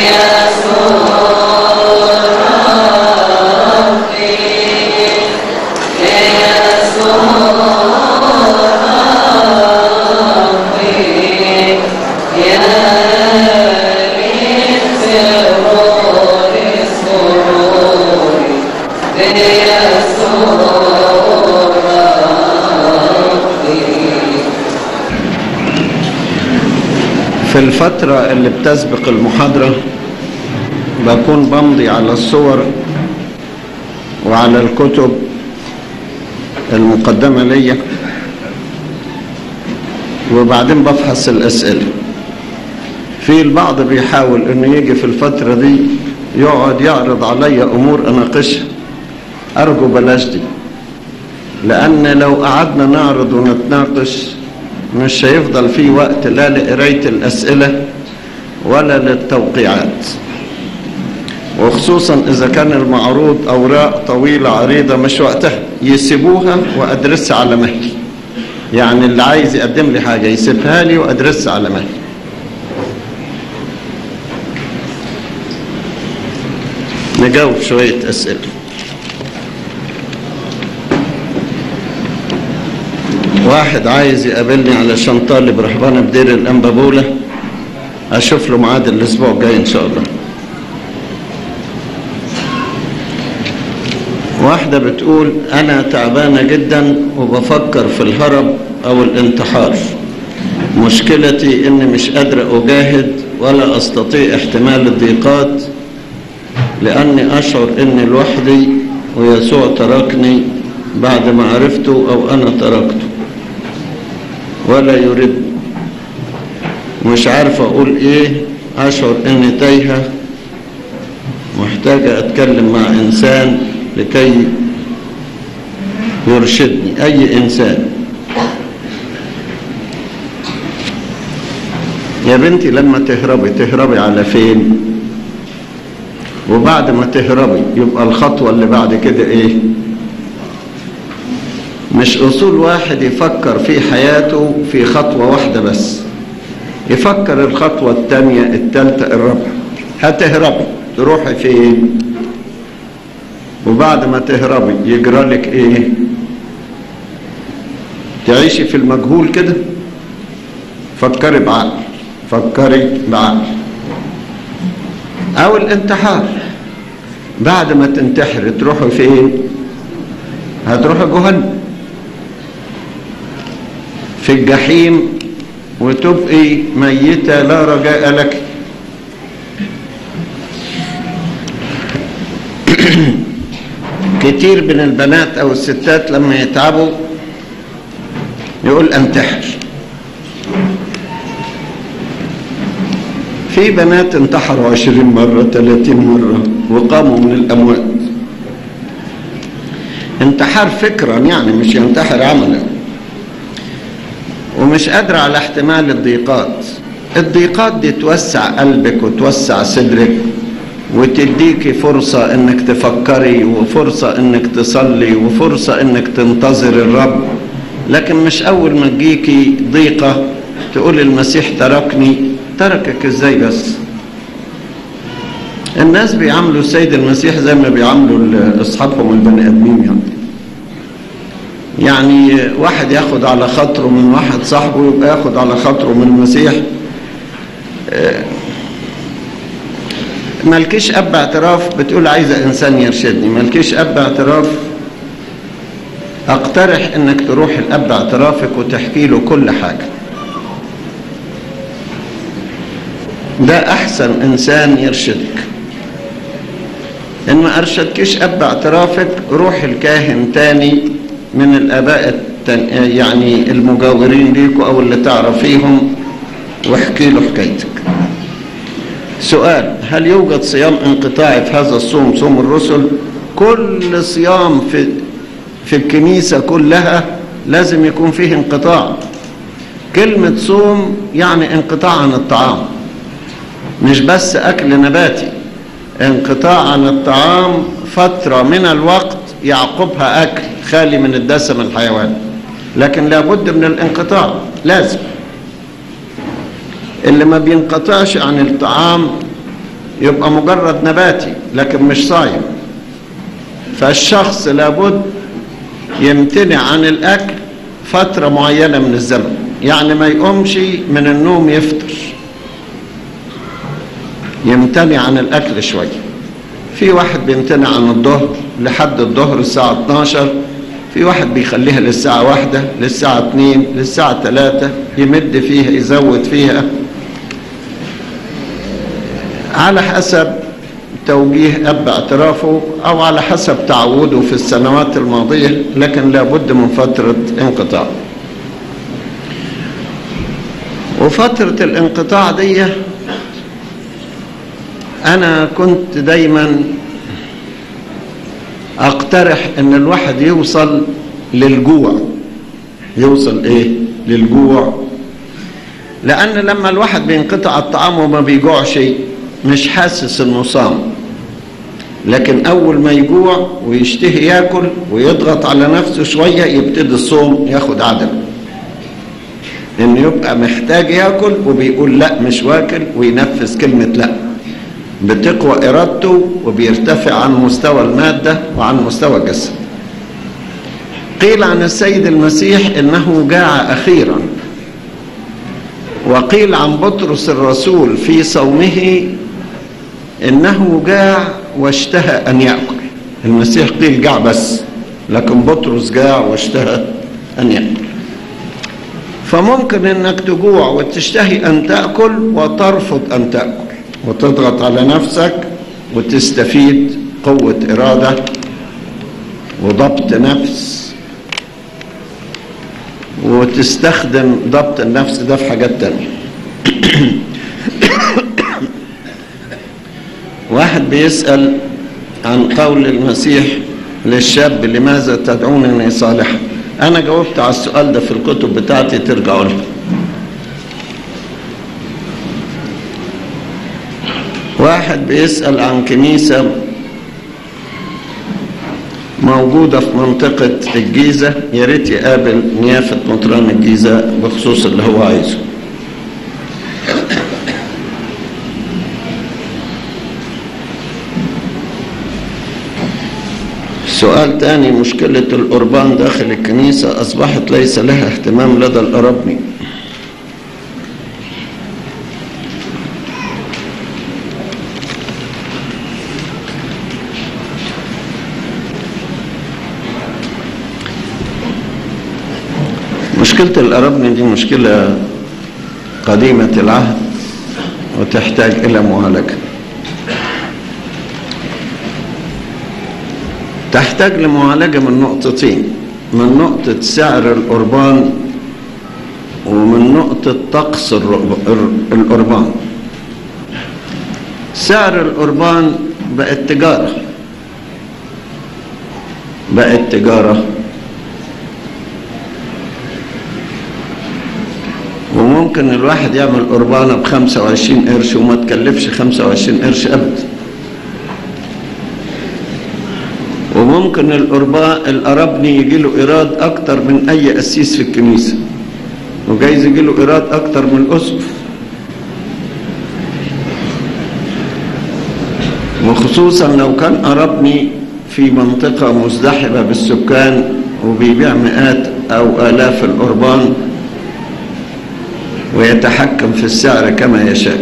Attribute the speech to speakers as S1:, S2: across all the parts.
S1: في الفترة اللي بتسبق المحاضرة بكون بمضي على الصور وعلى الكتب المقدمة ليا وبعدين بفحص الأسئلة في البعض بيحاول انه يجي في الفترة دي يقعد يعرض علي امور اناقشها ارجو بلاش دي لان لو قعدنا نعرض ونتناقش مش هيفضل في وقت لا لقراية الاسئلة ولا للتوقيعات وخصوصا اذا كان المعروض اوراق طويلة عريضة مش وقتها يسيبوها وادرسها على مهلي يعني اللي عايز يقدم لي حاجة يسيبها لي وادرسها على مهلي نجاوب شوية أسئلة واحد عايز يقابلني علشان طالب رهبانة بدير الأنبابولة أشوف له ميعاد الأسبوع الجاي إن شاء الله واحدة بتقول أنا تعبانة جدا وبفكر في الهرب أو الانتحار مشكلتي إني مش قادرة أجاهد ولا أستطيع احتمال الضيقات لأني أشعر إني لوحدي ويسوع تركني بعد ما عرفته أو أنا تركته ولا يريد مش عارف أقول إيه أشعر إني تايهة محتاجة أتكلم مع إنسان لكي يرشدني أي إنسان يا بنتي لما تهربي تهربي على فين وبعد ما تهربي يبقى الخطوة اللي بعد كده ايه مش اصول واحد يفكر في حياته في خطوة واحدة بس يفكر الخطوة الثانية الثالثة الرابعة هتهربي تروحي فين وبعد ما تهربي يجرى لك ايه تعيشي في المجهول كده فكري بعقل فكري بعقل او الانتحار بعد ما تنتحر تروحوا فين هتروحوا جهنم في الجحيم وتبقي ميتة لا رجاء لك كتير من البنات او الستات لما يتعبوا يقول انتحر في بنات انتحروا عشرين مرة ثلاثين مرة وقاموا من الأموات انتحار فكرا يعني مش ينتحر عملا ومش قادرة على احتمال الضيقات الضيقات دي توسع قلبك وتوسع صدرك وتديكي فرصة انك تفكري وفرصة انك تصلي وفرصة انك تنتظر الرب لكن مش اول ما تجيكي ضيقة تقول المسيح تركني تركك ازاي بس الناس بيعاملوا السيد المسيح زي ما بيعاملوا اصحابهم البني ادمين يعني يعني واحد ياخد على خاطره من واحد صاحبه يبقى ياخد على خاطره من المسيح مالكيش اب اعتراف بتقول عايزه انسان يرشدني مالكيش اب اعتراف اقترح انك تروح الاب اعترافك وتحكي له كل حاجه ده احسن انسان يرشدك ان ما ارشدكش اب اعترافك روح الكاهن تاني من الاباء التن... يعني المجاورين ليكوا او اللي تعرفيهم واحكي له حكايتك سؤال هل يوجد صيام انقطاعي في هذا الصوم صوم الرسل كل صيام في في الكنيسه كلها لازم يكون فيه انقطاع كلمه صوم يعني انقطاع عن الطعام مش بس أكل نباتي انقطاع عن الطعام فترة من الوقت يعقبها أكل خالي من الدسم الحيواني لكن لابد من الانقطاع لازم اللي ما بينقطعش عن الطعام يبقى مجرد نباتي لكن مش صايم فالشخص لابد يمتنع عن الأكل فترة معينة من الزمن يعني ما يقومش من النوم يفطر يمتنع عن الأكل شوية في واحد بيمتنع عن الظهر لحد الظهر الساعة 12 في واحد بيخليها للساعة واحدة للساعة 2 للساعة 3 يمد فيها يزود فيها على حسب توجيه أب اعترافه أو على حسب تعوده في السنوات الماضية لكن لابد من فترة انقطاع وفترة الانقطاع دي أنا كنت دايما أقترح إن الواحد يوصل للجوع يوصل إيه؟ للجوع لأن لما الواحد بينقطع الطعام وما بيجوعش مش حاسس إنه صام لكن أول ما يجوع ويشتهي ياكل ويضغط على نفسه شوية يبتدي الصوم ياخد عدم إنه يبقى محتاج ياكل وبيقول لا مش واكل وينفذ كلمة لأ بتقوى إرادته وبيرتفع عن مستوى المادة وعن مستوى الجسد قيل عن السيد المسيح إنه جاع أخيرا وقيل عن بطرس الرسول في صومه إنه جاع واشتهى أن يأكل المسيح قيل جاع بس لكن بطرس جاع واشتهى أن يأكل فممكن أنك تجوع وتشتهي أن تأكل وترفض أن تأكل وتضغط على نفسك وتستفيد قوة إرادة وضبط نفس وتستخدم ضبط النفس ده في حاجات تانية واحد بيسأل عن قول المسيح للشاب لماذا تدعونني صالحا أنا جاوبت على السؤال ده في الكتب بتاعتي ترجعوا لها واحد بيسأل عن كنيسة موجودة في منطقة الجيزة يا ريت يقابل نيافة مطران الجيزة بخصوص اللي هو عايزه سؤال تاني مشكلة القربان داخل الكنيسة أصبحت ليس لها اهتمام لدى الأرابني مشكلة الأرابني دي مشكلة قديمة العهد وتحتاج إلى معالجة تحتاج لمعالجة من نقطتين من نقطة سعر القربان ومن نقطة طقس القربان سعر القربان بقت تجارة بقت تجارة وممكن الواحد يعمل قربانة بخمسة وعشرين قرش وما تكلفش خمسة وعشرين قرش أبدا وممكن القربان القربني يجي له إيراد أكتر من أي قسيس في الكنيسة وجايز يجي له إيراد أكتر من الأسقف وخصوصا لو كان قربني في منطقة مزدحمة بالسكان وبيبيع مئات أو آلاف القربان ويتحكم في السعر كما يشاء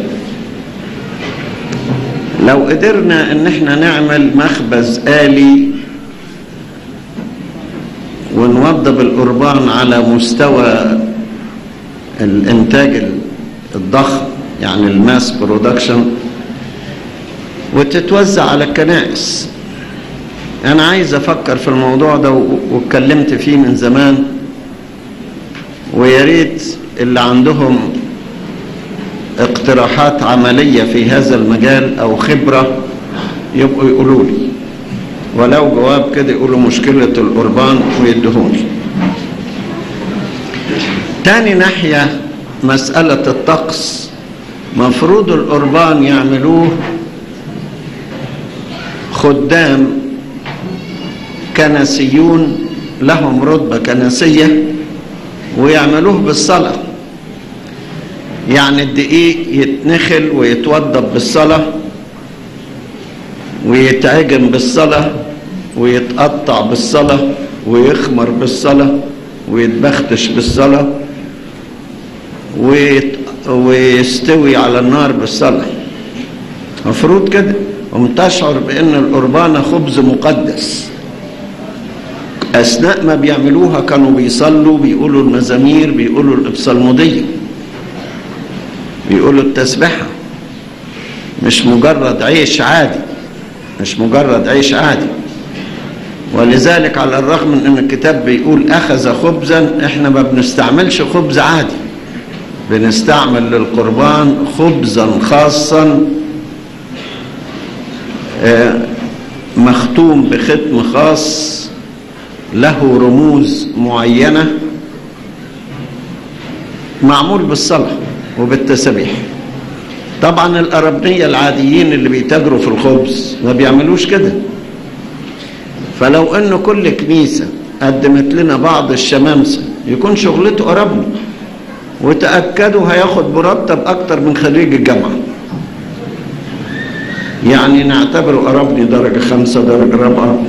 S1: لو قدرنا ان احنا نعمل مخبز آلي ونوضب القربان على مستوى الانتاج الضخم يعني الماس برودكشن وتتوزع على الكنائس انا عايز افكر في الموضوع ده واتكلمت فيه من زمان ويا ريت اللي عندهم اقتراحات عملية في هذا المجال أو خبرة يبقوا يقولوا لي ولو جواب كده يقولوا مشكلة القربان ويدهون لي تاني ناحية مسألة الطقس مفروض القربان يعملوه خدام كنسيون لهم رتبة كنسية ويعملوه بالصلاة يعني الدقيق يتنخل ويتوضب بالصلاة ويتعجن بالصلاة ويتقطع بالصلاة ويخمر بالصلاة ويتبختش بالصلاة ويت... ويستوي على النار بالصلاة مفروض كده وم تشعر بأن القربانة خبز مقدس أثناء ما بيعملوها كانوا بيصلوا بيقولوا المزامير بيقولوا الإبصالمودية بيقولوا التسبحة مش مجرد عيش عادي مش مجرد عيش عادي ولذلك على الرغم من ان الكتاب بيقول اخذ خبزا احنا ما بنستعملش خبز عادي بنستعمل للقربان خبزا خاصا مختوم بختم خاص له رموز معينة معمول بالصلاة وبالتسبيح طبعا الأربنية العاديين اللي بيتاجروا في الخبز ما بيعملوش كده فلو ان كل كنيسة قدمت لنا بعض الشمامسة يكون شغلته أربني وتأكدوا هياخد مرتب أكتر من خريج الجامعة يعني نعتبره أربني درجة خمسة درجة رابعة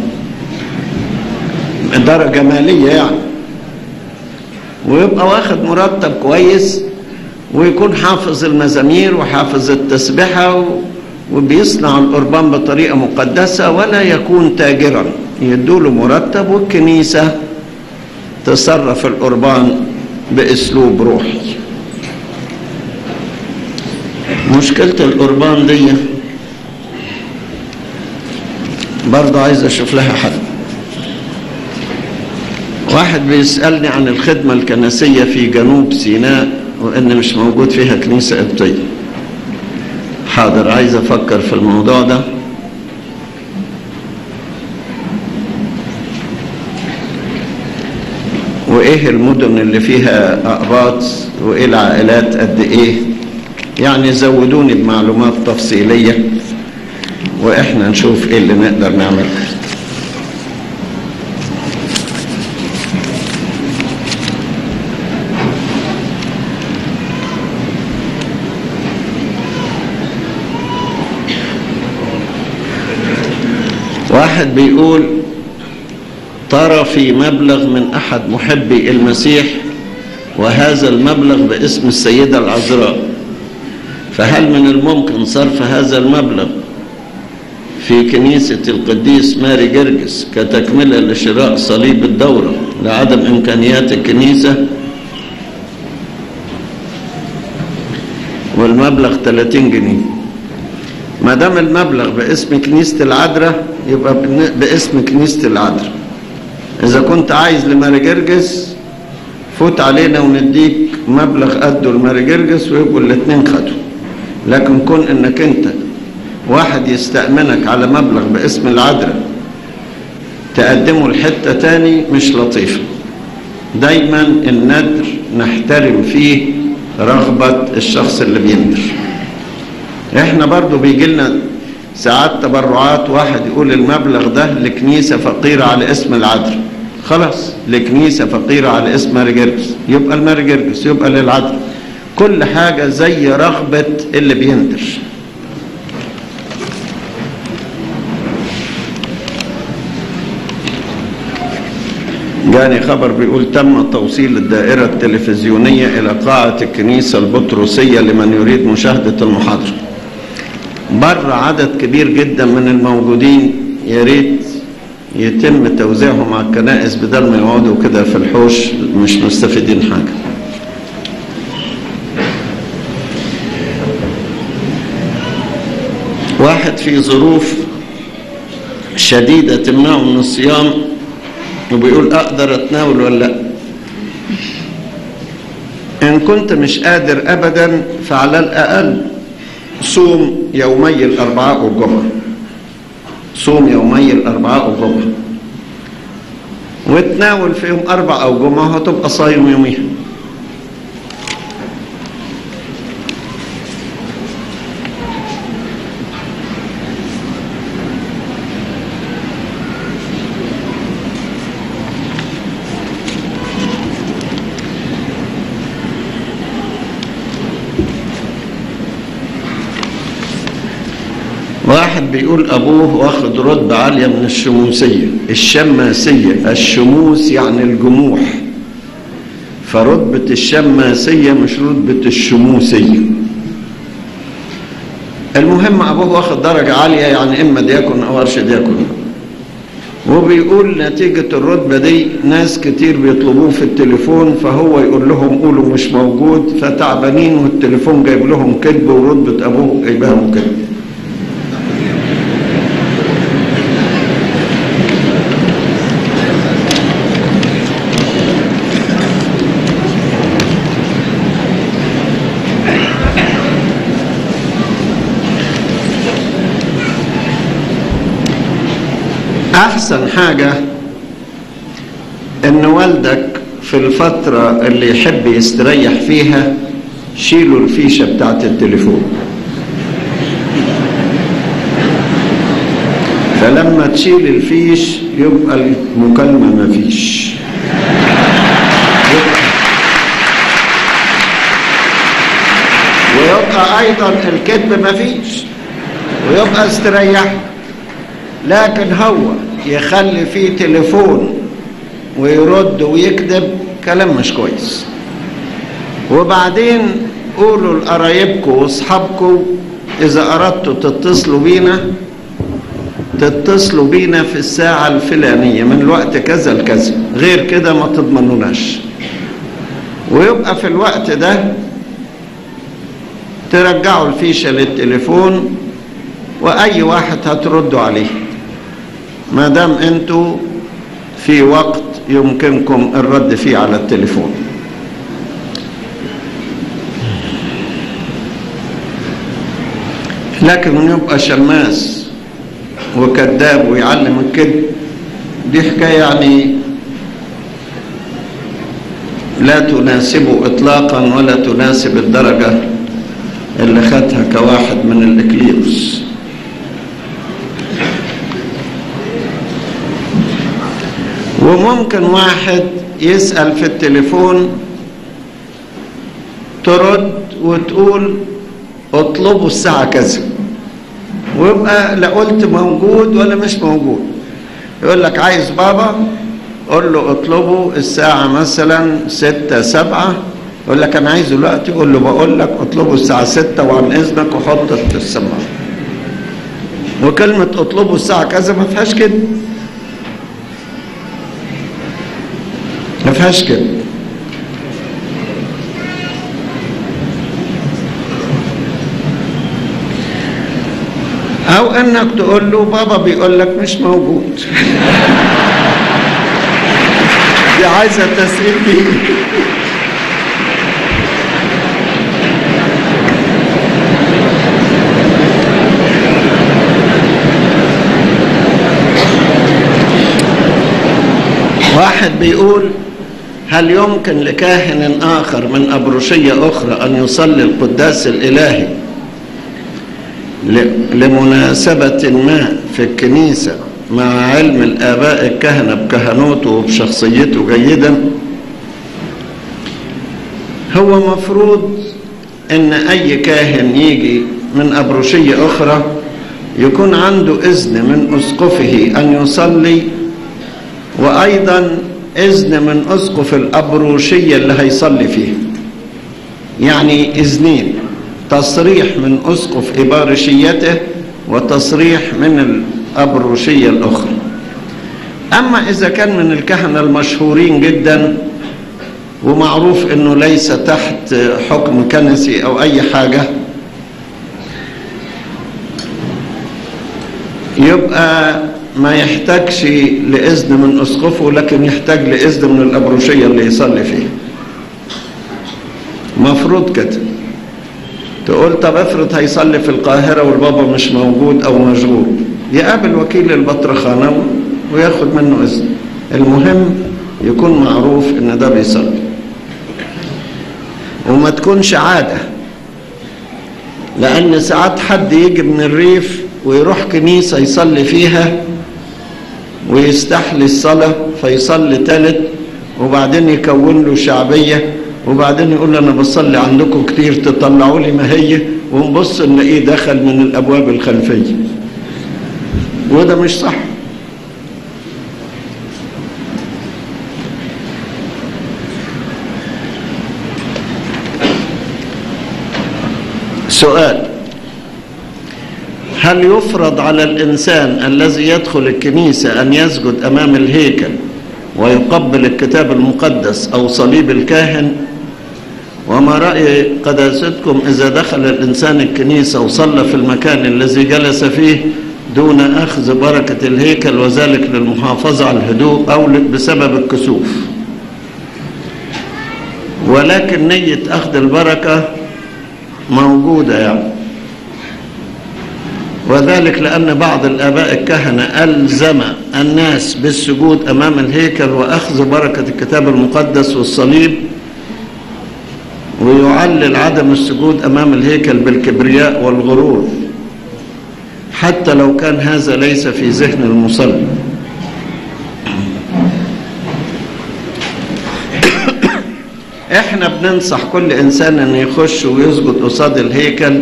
S1: درجة مالية يعني ويبقى واخد مرتب كويس ويكون حافظ المزامير وحافظ التسبحة وبيصنع القربان بطريقة مقدسة ولا يكون تاجرا يدوله مرتب والكنيسة تصرف القربان بأسلوب روحي مشكلة القربان دي برضه عايز أشوف لها حل واحد بيسألني عن الخدمة الكنسية في جنوب سيناء وإن مش موجود فيها كنيسة قبطية حاضر عايز أفكر في الموضوع ده وإيه المدن اللي فيها أقباط وإيه العائلات قد إيه يعني زودوني بمعلومات تفصيلية وإحنا نشوف إيه اللي نقدر نعمله واحد بيقول ترى في مبلغ من أحد محبي المسيح وهذا المبلغ باسم السيدة العذراء فهل من الممكن صرف هذا المبلغ في كنيسة القديس ماري جرجس كتكملة لشراء صليب الدورة لعدم إمكانيات الكنيسة والمبلغ 30 جنيه ما دام المبلغ باسم كنيسة العذراء يبقى باسم كنيسة العذراء إذا كنت عايز لماري جرجس فوت علينا ونديك مبلغ قده لماري جرجس ويبقوا الاثنين خدوا لكن كون انك انت واحد يستأمنك على مبلغ باسم العذراء تقدمه لحتة تاني مش لطيفة دايما الندر نحترم فيه رغبة الشخص اللي بيندر احنا برضو بيجي لنا ساعات تبرعات واحد يقول المبلغ ده لكنيسة فقيرة على اسم العذراء خلاص لكنيسة فقيرة على اسم ماري جرجس يبقى الماري جرجس يبقى للعذراء كل حاجة زي رغبة اللي بيندر جاني خبر بيقول تم توصيل الدائرة التلفزيونية إلى قاعة الكنيسة البطرسية لمن يريد مشاهدة المحاضرة بره عدد كبير جدا من الموجودين يا ريت يتم توزيعهم على الكنائس بدل ما يقعدوا كده في الحوش مش مستفيدين حاجة واحد في ظروف شديدة تمنعه من الصيام وبيقول أقدر أتناول ولا لا إن كنت مش قادر أبدا فعلى الأقل صوم يومي الأربعاء والجمعة صوم يومي الأربعاء والجمعة وتناول في يوم أربع أو جمعة هتبقى صايم يوميها واحد بيقول أبوه واخد رتبة عالية من الشموسية الشماسية الشموس يعني الجموح فرتبة الشماسية مش رتبة الشموسية المهم أبوه واخد درجة عالية يعني إما دياكون أو أرشد دياكون وبيقول نتيجة الرتبة دي ناس كتير بيطلبوه في التليفون فهو يقول لهم قولوا مش موجود فتعبانين والتليفون جايب لهم كذب ورتبة أبوه جايبهم كذب أحسن حاجة إن والدك في الفترة اللي يحب يستريح فيها شيلوا الفيشة بتاعت التليفون فلما تشيل الفيش يبقى المكالمة مفيش ويبقى أيضا الكذب مفيش ويبقى استريح لكن هو يخلي فيه تليفون ويرد ويكذب كلام مش كويس وبعدين قولوا لقرايبكم واصحابكم اذا اردتوا تتصلوا بينا تتصلوا بينا في الساعة الفلانية من الوقت كذا لكذا غير كده ما تضمنوناش ويبقى في الوقت ده ترجعوا الفيشة للتليفون وأي واحد هتردوا عليه ما دام انتوا في وقت يمكنكم الرد فيه على التليفون لكن من يبقى شماس وكذاب ويعلم الكذب دي حكاية يعني لا تناسبه إطلاقا ولا تناسب الدرجة اللي خدها كواحد من الإكليروس وممكن واحد يسأل في التليفون ترد وتقول اطلبوا الساعة كذا ويبقى لا قلت موجود ولا مش موجود يقول لك عايز بابا قول له اطلبه الساعة مثلا ستة سبعة يقول لك أنا عايزه دلوقتي قول له بقول لك اطلبه الساعة ستة وعن إذنك وحط السماعة وكلمة اطلبه الساعة كذا ما فيهاش كده ما فيهاش كده او انك تقول له بابا بيقول لك مش موجود دي عايزه تسريب دي واحد بيقول هل يمكن لكاهن آخر من أبروشية أخرى أن يصلي القداس الإلهي لمناسبة ما في الكنيسة مع علم الآباء الكهنة بكهنوته وبشخصيته جيدا هو مفروض أن أي كاهن يجي من أبروشية أخرى يكون عنده إذن من أسقفه أن يصلي وأيضا إذن من أسقف الأبروشية اللي هيصلي فيها يعني إذنين تصريح من أسقف إبارشيته وتصريح من الأبروشية الأخرى أما إذا كان من الكهنة المشهورين جدا ومعروف أنه ليس تحت حكم كنسي أو أي حاجة يبقى ما يحتاجش لإذن من أسقفه لكن يحتاج لإذن من الأبروشية اللي يصلي فيها مفروض كده تقول طب افرض هيصلي في القاهرة والبابا مش موجود أو مشغول يقابل وكيل البطرخانة وياخد منه إذن المهم يكون معروف إن ده بيصلي وما تكونش عادة لأن ساعات حد يجي من الريف ويروح كنيسة يصلي فيها ويستحلي الصلاة فيصلي تالت وبعدين يكون له شعبية وبعدين يقول أنا بصلي عندكم كتير تطلعوا لي ما هي ونبص نلاقيه دخل من الأبواب الخلفية وده مش صح سؤال هل يفرض على الإنسان الذي يدخل الكنيسة أن يسجد أمام الهيكل ويقبل الكتاب المقدس أو صليب الكاهن وما رأي قداستكم إذا دخل الإنسان الكنيسة وصلى في المكان الذي جلس فيه دون أخذ بركة الهيكل وذلك للمحافظة على الهدوء أو بسبب الكسوف ولكن نية أخذ البركة موجودة يعني وذلك لأن بعض الآباء الكهنة ألزم الناس بالسجود أمام الهيكل وأخذ بركة الكتاب المقدس والصليب ويعلل عدم السجود أمام الهيكل بالكبرياء والغرور حتى لو كان هذا ليس في ذهن المصلي احنا بننصح كل انسان ان يخش ويسجد قصاد الهيكل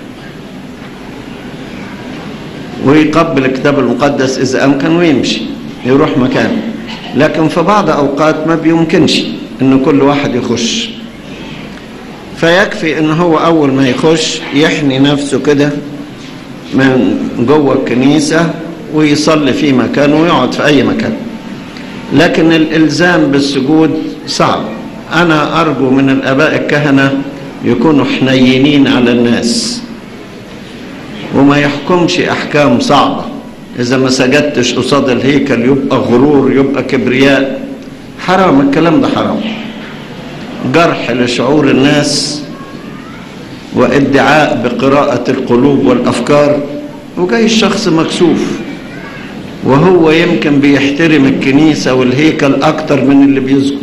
S1: ويقبل الكتاب المقدس اذا امكن ويمشي يروح مكانه لكن في بعض اوقات ما بيمكنش ان كل واحد يخش فيكفي ان هو اول ما يخش يحني نفسه كده من جوه الكنيسة ويصلي في مكانه ويقعد في اي مكان لكن الالزام بالسجود صعب انا ارجو من الاباء الكهنة يكونوا حنينين على الناس وما يحكمش احكام صعبة اذا ما سجدتش قصاد الهيكل يبقى غرور يبقى كبرياء حرام الكلام ده حرام جرح لشعور الناس وادعاء بقراءة القلوب والأفكار وجاي الشخص مكسوف وهو يمكن بيحترم الكنيسة والهيكل أكتر من اللي بيسجد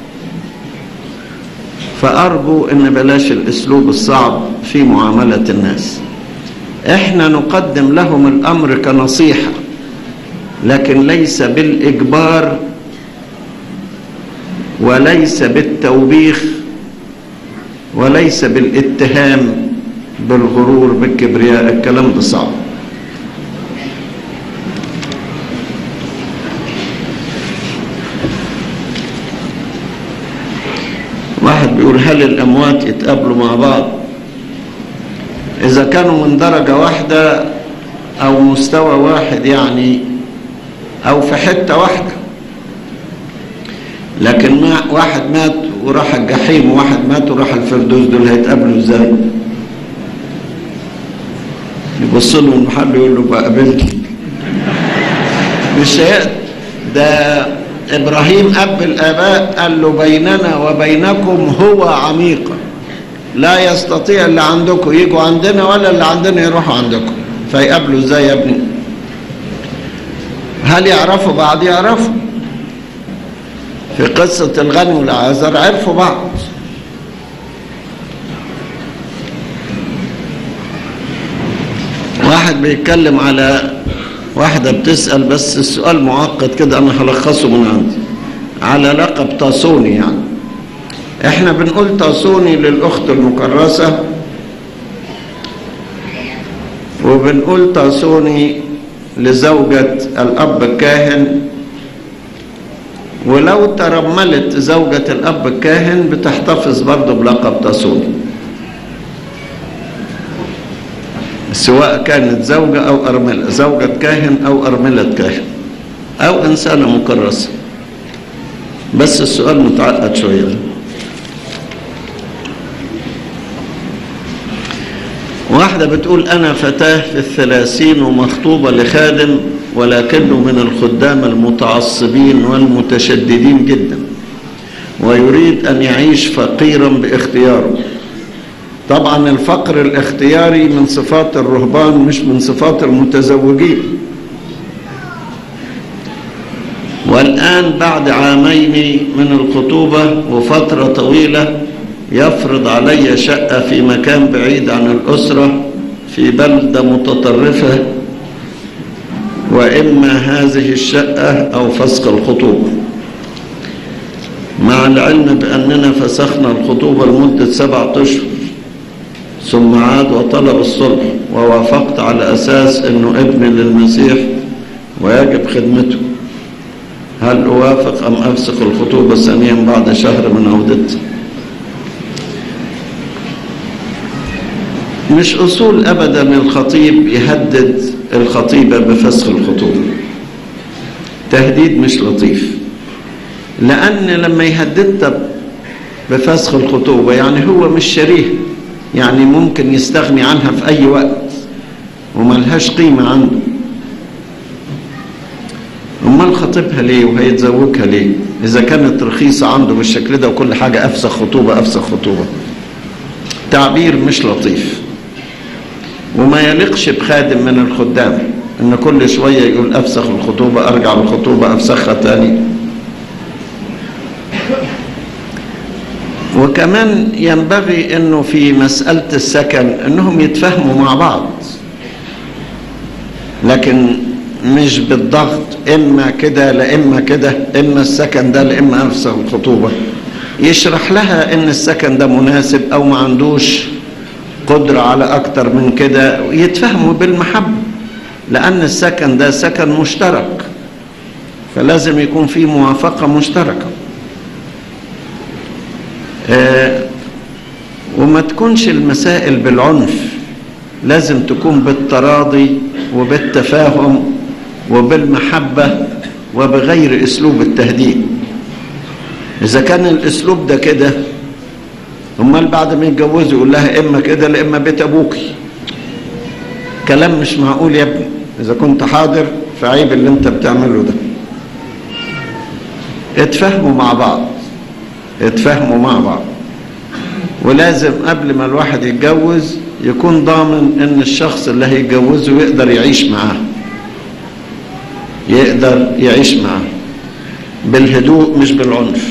S1: فأرجو إن بلاش الأسلوب الصعب في معاملة الناس إحنا نقدم لهم الأمر كنصيحة لكن ليس بالإجبار وليس بالتوبيخ وليس بالاتهام بالغرور بالكبرياء الكلام ده صعب واحد بيقول هل الأموات يتقابلوا مع بعض إذا كانوا من درجة واحدة أو مستوى واحد يعني أو في حتة واحدة لكن ما واحد مات وراح الجحيم وواحد مات وراح الفردوس دول هيتقابلوا ازاي يبص له المحل يقول له بقى قابلت مش هيقدر ده ابراهيم اب الاباء قال له بيننا وبينكم هو عميقا لا يستطيع اللي عندكم يجوا عندنا ولا اللي عندنا يروحوا عندكم فيقابلوا ازاي يا ابني هل يعرفوا بعض يعرفوا في قصة الغني والعازر عرفوا بعض واحد بيتكلم على واحدة بتسأل بس السؤال معقد كده أنا هلخصه من عندي على لقب تاسوني يعني احنا بنقول تاسوني للأخت المكرسة وبنقول تاسوني لزوجة الأب الكاهن ولو ترملت زوجة الأب الكاهن بتحتفظ برضه بلقب تاسوني سواء كانت زوجة أو أرملة زوجة كاهن أو أرملة كاهن أو إنسانة مكرسة بس السؤال متعقد شوية واحدة بتقول أنا فتاة في الثلاثين ومخطوبة لخادم ولكنه من الخدام المتعصبين والمتشددين جدا ويريد أن يعيش فقيرا باختياره طبعا الفقر الاختياري من صفات الرهبان مش من صفات المتزوجين والآن بعد عامين من الخطوبة وفترة طويلة يفرض علي شقة في مكان بعيد عن الأسرة في بلدة متطرفة وإما هذه الشقة أو فسق الخطوبة مع العلم بأننا فسخنا الخطوبة لمدة سبعة أشهر ثم عاد وطلب الصلح ووافقت على أساس أنه ابن للمسيح ويجب خدمته هل أوافق أم أفسخ الخطوبة ثانيا بعد شهر من عودتها مش أصول أبدا الخطيب يهدد الخطيبة بفسخ الخطوبة تهديد مش لطيف لأن لما يهددها بفسخ الخطوبة يعني هو مش شريه يعني ممكن يستغني عنها في أي وقت وملهاش قيمة عنده امال خطيبها ليه وهيتزوجها ليه اذا كانت رخيصة عنده بالشكل ده وكل حاجة افسخ خطوبة افسخ خطوبة تعبير مش لطيف وما يليقش بخادم من الخدام ان كل شوية يقول افسخ الخطوبة ارجع بالخطوبة افسخها تاني وكمان ينبغي انه في مسألة السكن انهم يتفاهموا مع بعض لكن مش بالضغط اما كده لا اما كده اما السكن ده لا اما افسخ الخطوبة يشرح لها ان السكن ده مناسب او ما عندوش قدرة على اكتر من كده يتفهموا بالمحبة لان السكن ده سكن مشترك فلازم يكون في موافقة مشتركة آه وما تكونش المسائل بالعنف لازم تكون بالتراضي وبالتفاهم وبالمحبة وبغير اسلوب التهديد اذا كان الاسلوب ده كده امال بعد ما يتجوزوا يقول لها اما كده لا اما بيت ابوكي كلام مش معقول يا ابني اذا كنت حاضر فعيب اللي انت بتعمله ده اتفاهموا مع بعض اتفاهموا مع بعض ولازم قبل ما الواحد يتجوز يكون ضامن ان الشخص اللي هيتجوزه يقدر يعيش معاه يقدر يعيش معاه بالهدوء مش بالعنف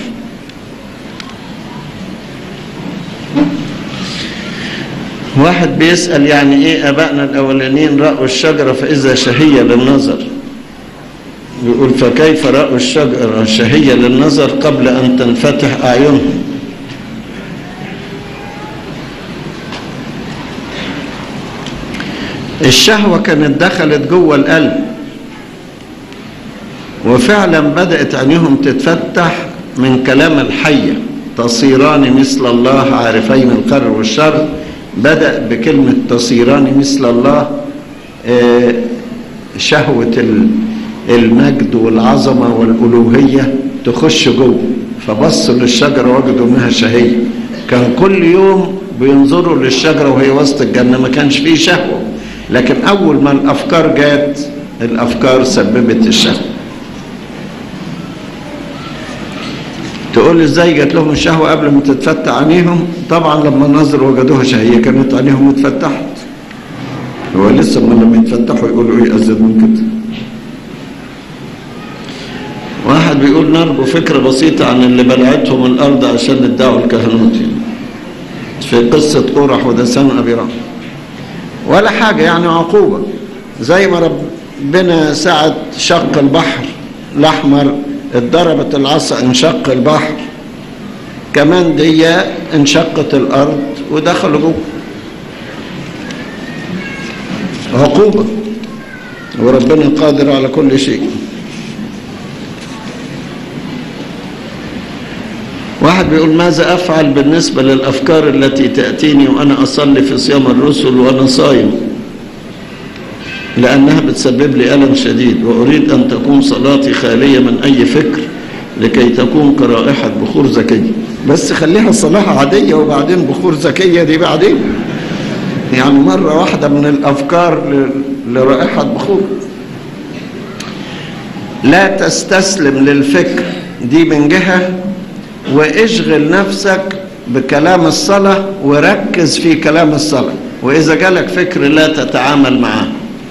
S1: واحد بيسأل يعني ايه ابائنا الاولانيين رأوا الشجرة فاذا شهية للنظر يقول فكيف رأوا الشجرة شهية للنظر قبل ان تنفتح اعينهم الشهوة كانت دخلت جوه القلب وفعلا بدأت عينيهم تتفتح من كلام الحية تصيران مثل الله عارفين الخير والشر بدأ بكلمة تصيران مثل الله شهوة المجد والعظمة والألوهية تخش جوه فبصوا للشجرة وجدوا منها شهية كان كل يوم بينظروا للشجرة وهي وسط الجنة ما كانش فيه شهوة لكن أول ما الأفكار جات الأفكار سببت الشهوة تقول ازاي جات لهم الشهوة قبل ما تتفتح عينيهم طبعا لما نظروا وجدوها شهية كانت عينيهم اتفتحت هو لسه ما لما يتفتحوا يقولوا ايه ازيد من كده واحد بيقول نرجو فكرة بسيطة عن اللي بلعتهم الأرض عشان ادعوا الكهنوت في قصة قرح ودسان أبي رام ولا حاجة يعني عقوبة زي ما ربنا ساعة شق البحر الأحمر اتضربت العصا انشق البحر كمان دي انشقت الأرض ودخلوا جوه عقوبة وربنا قادر على كل شيء واحد بيقول ماذا أفعل بالنسبة للأفكار التي تأتيني وأنا أصلي في صيام الرسل وأنا صايم لأنها بتسبب لي ألم شديد وأريد أن تكون صلاتي خالية من أي فكر لكي تكون كرائحة بخور زكية بس خليها صلاة عادية وبعدين بخور زكية دي بعدين يعني مرة واحدة من الأفكار لرائحة بخور لا تستسلم للفكر دي من جهة واشغل نفسك بكلام الصلاة وركز في كلام الصلاة وإذا جالك فكر لا تتعامل معاه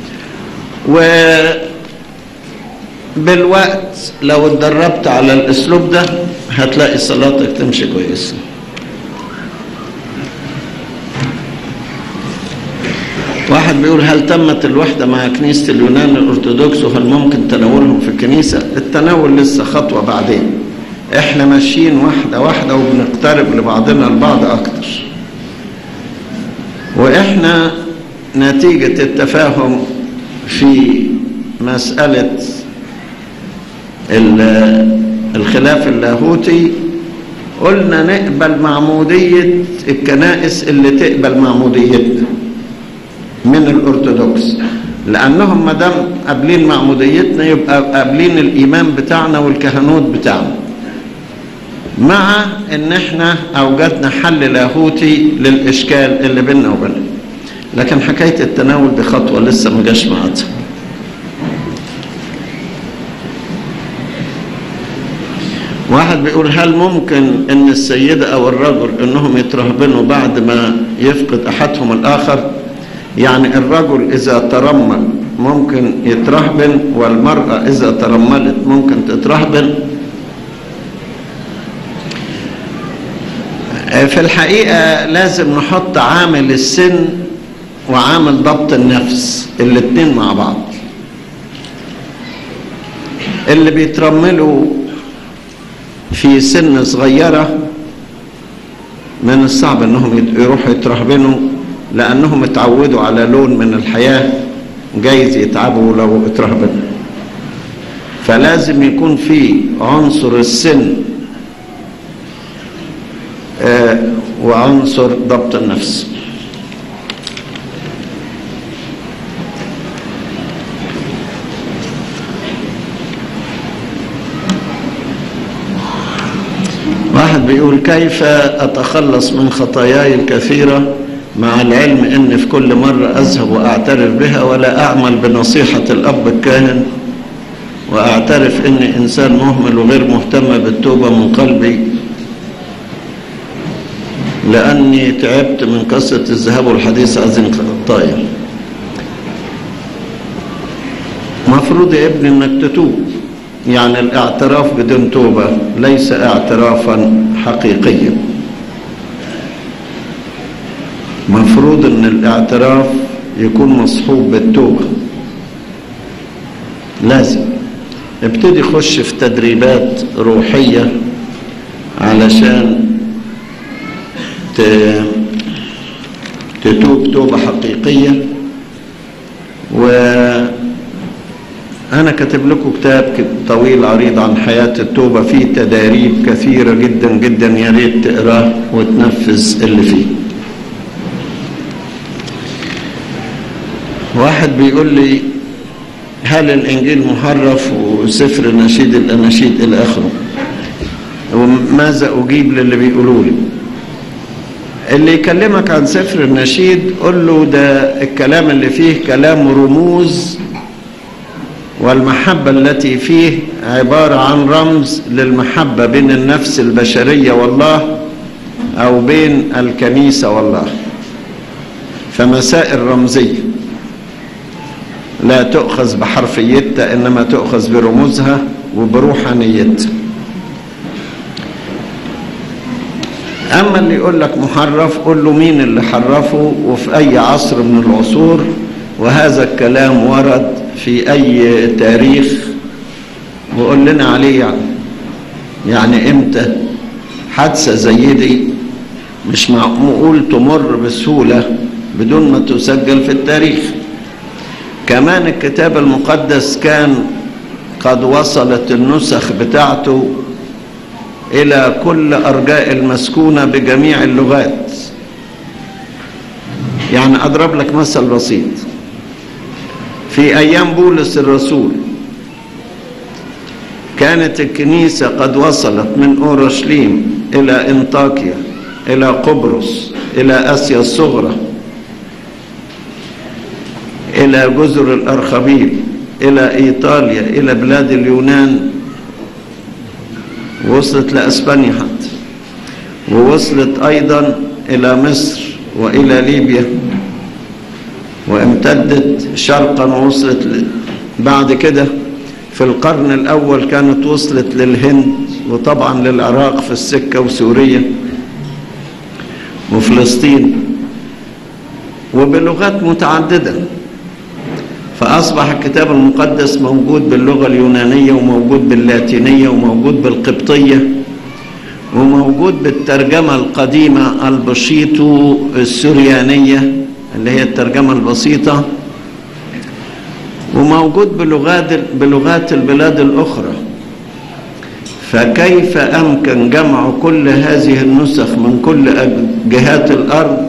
S1: وبالوقت لو اتدربت على الاسلوب ده هتلاقي صلاتك تمشي كويس واحد بيقول هل تمت الوحدة مع كنيسة اليونان الأرثوذكس وهل ممكن تناولهم في الكنيسة التناول لسه خطوة بعدين احنا ماشيين واحدة واحدة وبنقترب لبعضنا البعض أكتر وإحنا نتيجة التفاهم في مسألة الخلاف اللاهوتي قلنا نقبل معمودية الكنائس اللي تقبل معموديتنا من الأرثوذكس لأنهم ما دام قابلين معموديتنا يبقى قابلين الإيمان بتاعنا والكهنوت بتاعنا مع ان احنا اوجدنا حل لاهوتي للاشكال اللي بيننا وبينهم لكن حكايه التناول دي خطوه لسه ما جاش ميعادها واحد بيقول هل ممكن ان السيدة او الرجل انهم يترهبنوا بعد ما يفقد احدهم الاخر يعني الرجل اذا ترمل ممكن يترهبن والمرأة اذا ترملت ممكن تترهبن في الحقيقة لازم نحط عامل السن وعامل ضبط النفس الاتنين مع بعض اللي بيترملوا في سن صغيرة من الصعب انهم يروحوا يترهبنوا لانهم اتعودوا على لون من الحياة جايز يتعبوا لو اترهبنوا فلازم يكون في عنصر السن آه وعنصر ضبط النفس واحد بيقول كيف أتخلص من خطاياي الكثيرة مع العلم أن في كل مرة أذهب وأعترف بها ولا أعمل بنصيحة الأب الكاهن وأعترف أني إنسان مهمل وغير مهتم بالتوبة من قلبي لأني تعبت من قصة الذهاب والحديث عن خطايا مفروض يا ابني انك تتوب يعني الاعتراف بدون توبة ليس اعترافا حقيقيا مفروض ان الاعتراف يكون مصحوب بالتوبة لازم ابتدي خش في تدريبات روحية علشان تتوب توبة حقيقية وأنا كاتب لكم كتاب طويل عريض عن حياة التوبة فيه تداريب كثيرة جدا جدا يا ريت تقراه وتنفذ اللي فيه واحد بيقول لي هل الإنجيل محرف وسفر نشيد الأناشيد إلى آخره وماذا أجيب للي بيقولوا لي اللي يكلمك عن سفر النشيد قل له ده الكلام اللي فيه كلام رموز والمحبة التي فيه عبارة عن رمز للمحبة بين النفس البشرية والله أو بين الكنيسة والله فمسائل رمزية لا تؤخذ بحرفيتها إنما تؤخذ برموزها وبروحانيتها أما اللي يقول لك محرف قول له مين اللي حرفه وفي أي عصر من العصور وهذا الكلام ورد في أي تاريخ وقول لنا عليه يعني يعني إمتى حادثة زي دي مش معقول تمر بسهولة بدون ما تسجل في التاريخ كمان الكتاب المقدس كان قد وصلت النسخ بتاعته إلى كل أرجاء المسكونة بجميع اللغات يعني أضرب لك مثل بسيط في أيام بولس الرسول كانت الكنيسة قد وصلت من أورشليم إلى إنطاكيا إلى قبرص إلى آسيا الصغرى إلى جزر الأرخبيل إلى إيطاليا إلى بلاد اليونان وصلت لأسبانيا حتى ووصلت أيضا إلى مصر وإلى ليبيا وامتدت شرقا ووصلت ل... بعد كده في القرن الأول كانت وصلت للهند وطبعا للعراق في السكة وسوريا وفلسطين وبلغات متعددة فأصبح الكتاب المقدس موجود باللغة اليونانية وموجود باللاتينية وموجود بالقبطية وموجود بالترجمة القديمة البشيطو السريانية اللي هي الترجمة البسيطة وموجود بلغات بلغات البلاد الأخرى فكيف أمكن جمع كل هذه النسخ من كل جهات الأرض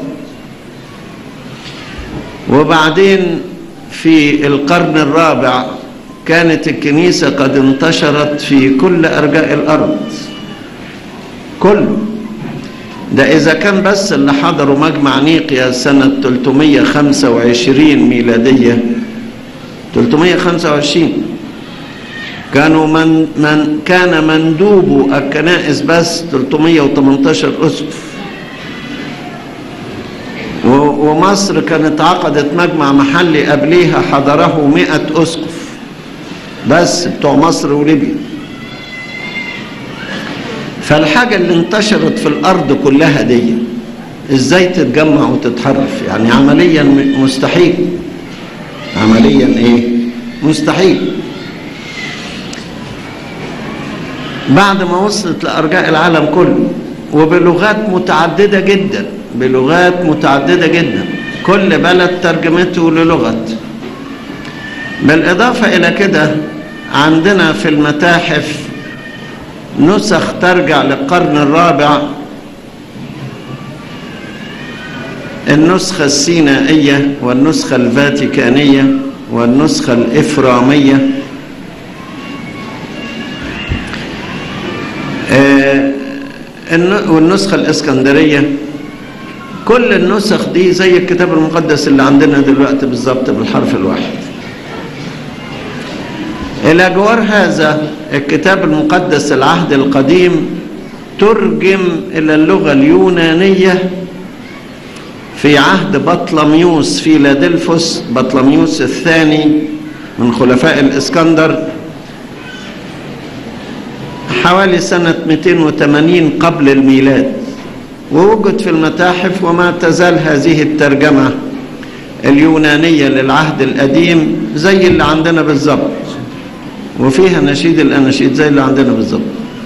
S1: وبعدين في القرن الرابع كانت الكنيسة قد انتشرت في كل أرجاء الأرض كل ده إذا كان بس اللي حضروا مجمع نيقيا سنة 325 ميلادية 325 كانوا من, من كان مندوب الكنائس بس 318 أسقف ومصر كانت عقدت مجمع محلي قبليها حضره 100 أسقف بس بتوع مصر وليبيا فالحاجة اللي انتشرت في الأرض كلها دي ازاي تتجمع وتتحرف يعني عمليا مستحيل عمليا ايه مستحيل بعد ما وصلت لأرجاء العالم كله وبلغات متعددة جدا بلغات متعددة جدا كل بلد ترجمته للغة بالإضافة إلى كده عندنا في المتاحف نسخ ترجع للقرن الرابع النسخة السينائية والنسخة الفاتيكانية والنسخة الإفرامية والنسخة الإسكندرية كل النسخ دي زي الكتاب المقدس اللي عندنا دلوقتي بالظبط بالحرف الواحد إلى جوار هذا الكتاب المقدس العهد القديم ترجم إلى اللغة اليونانية في عهد بطلميوس فيلادلفوس بطلميوس الثاني من خلفاء الإسكندر حوالي سنة 280 قبل الميلاد ووجد في المتاحف وما تزال هذه الترجمة اليونانية للعهد القديم زي اللي عندنا بالظبط وفيها نشيد الأناشيد زي اللي عندنا بالظبط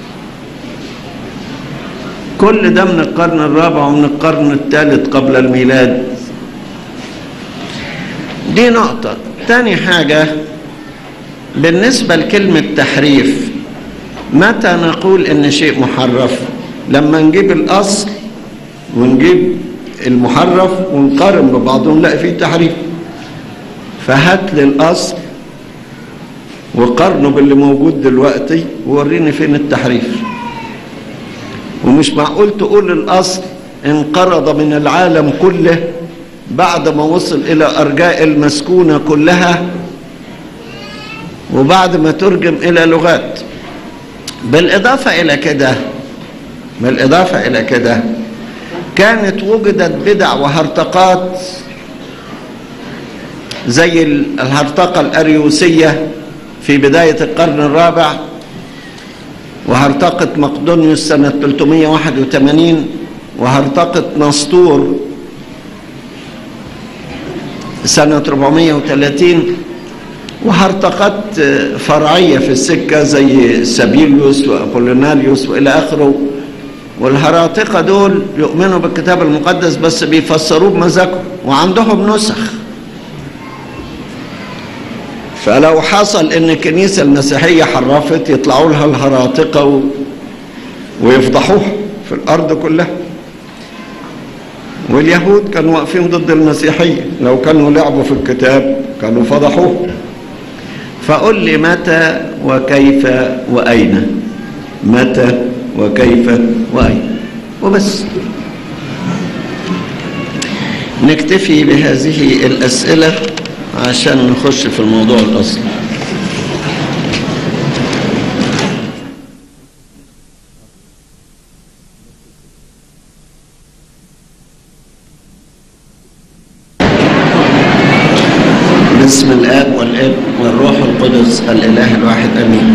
S1: كل ده من القرن الرابع ومن القرن الثالث قبل الميلاد دي نقطة تاني حاجة بالنسبة لكلمة تحريف متى نقول ان شيء محرف لما نجيب الاصل ونجيب المحرف ونقارن ببعضهم نلاقي فيه تحريف فهات لي الاصل وقارنه باللي موجود دلوقتي ووريني فين التحريف ومش معقول تقول الاصل انقرض من العالم كله بعد ما وصل الى ارجاء المسكونه كلها وبعد ما ترجم الى لغات بالاضافه الى كده بالاضافه الى كده كانت وجدت بدع وهرطقات زي الهرطقه الاريوسيه في بدايه القرن الرابع وهرطقة مقدونيوس سنة 381 وهرطقة نسطور سنة 430 وهرطقات فرعية في السكة زي سابيليوس وأبوليناريوس وإلى آخره والهراطقة دول يؤمنوا بالكتاب المقدس بس بيفسروه بمزاجهم وعندهم نسخ فلو حصل ان الكنيسة المسيحية حرفت يطلعوا لها الهراطقة و... ويفضحوها في الارض كلها واليهود كانوا واقفين ضد المسيحية لو كانوا لعبوا في الكتاب كانوا فضحوه فقل لي متى وكيف وأين متى وكيف وأين وبس نكتفي بهذه الأسئلة عشان نخش في الموضوع الأصلي باسم الآب والابن والروح القدس الإله الواحد أمين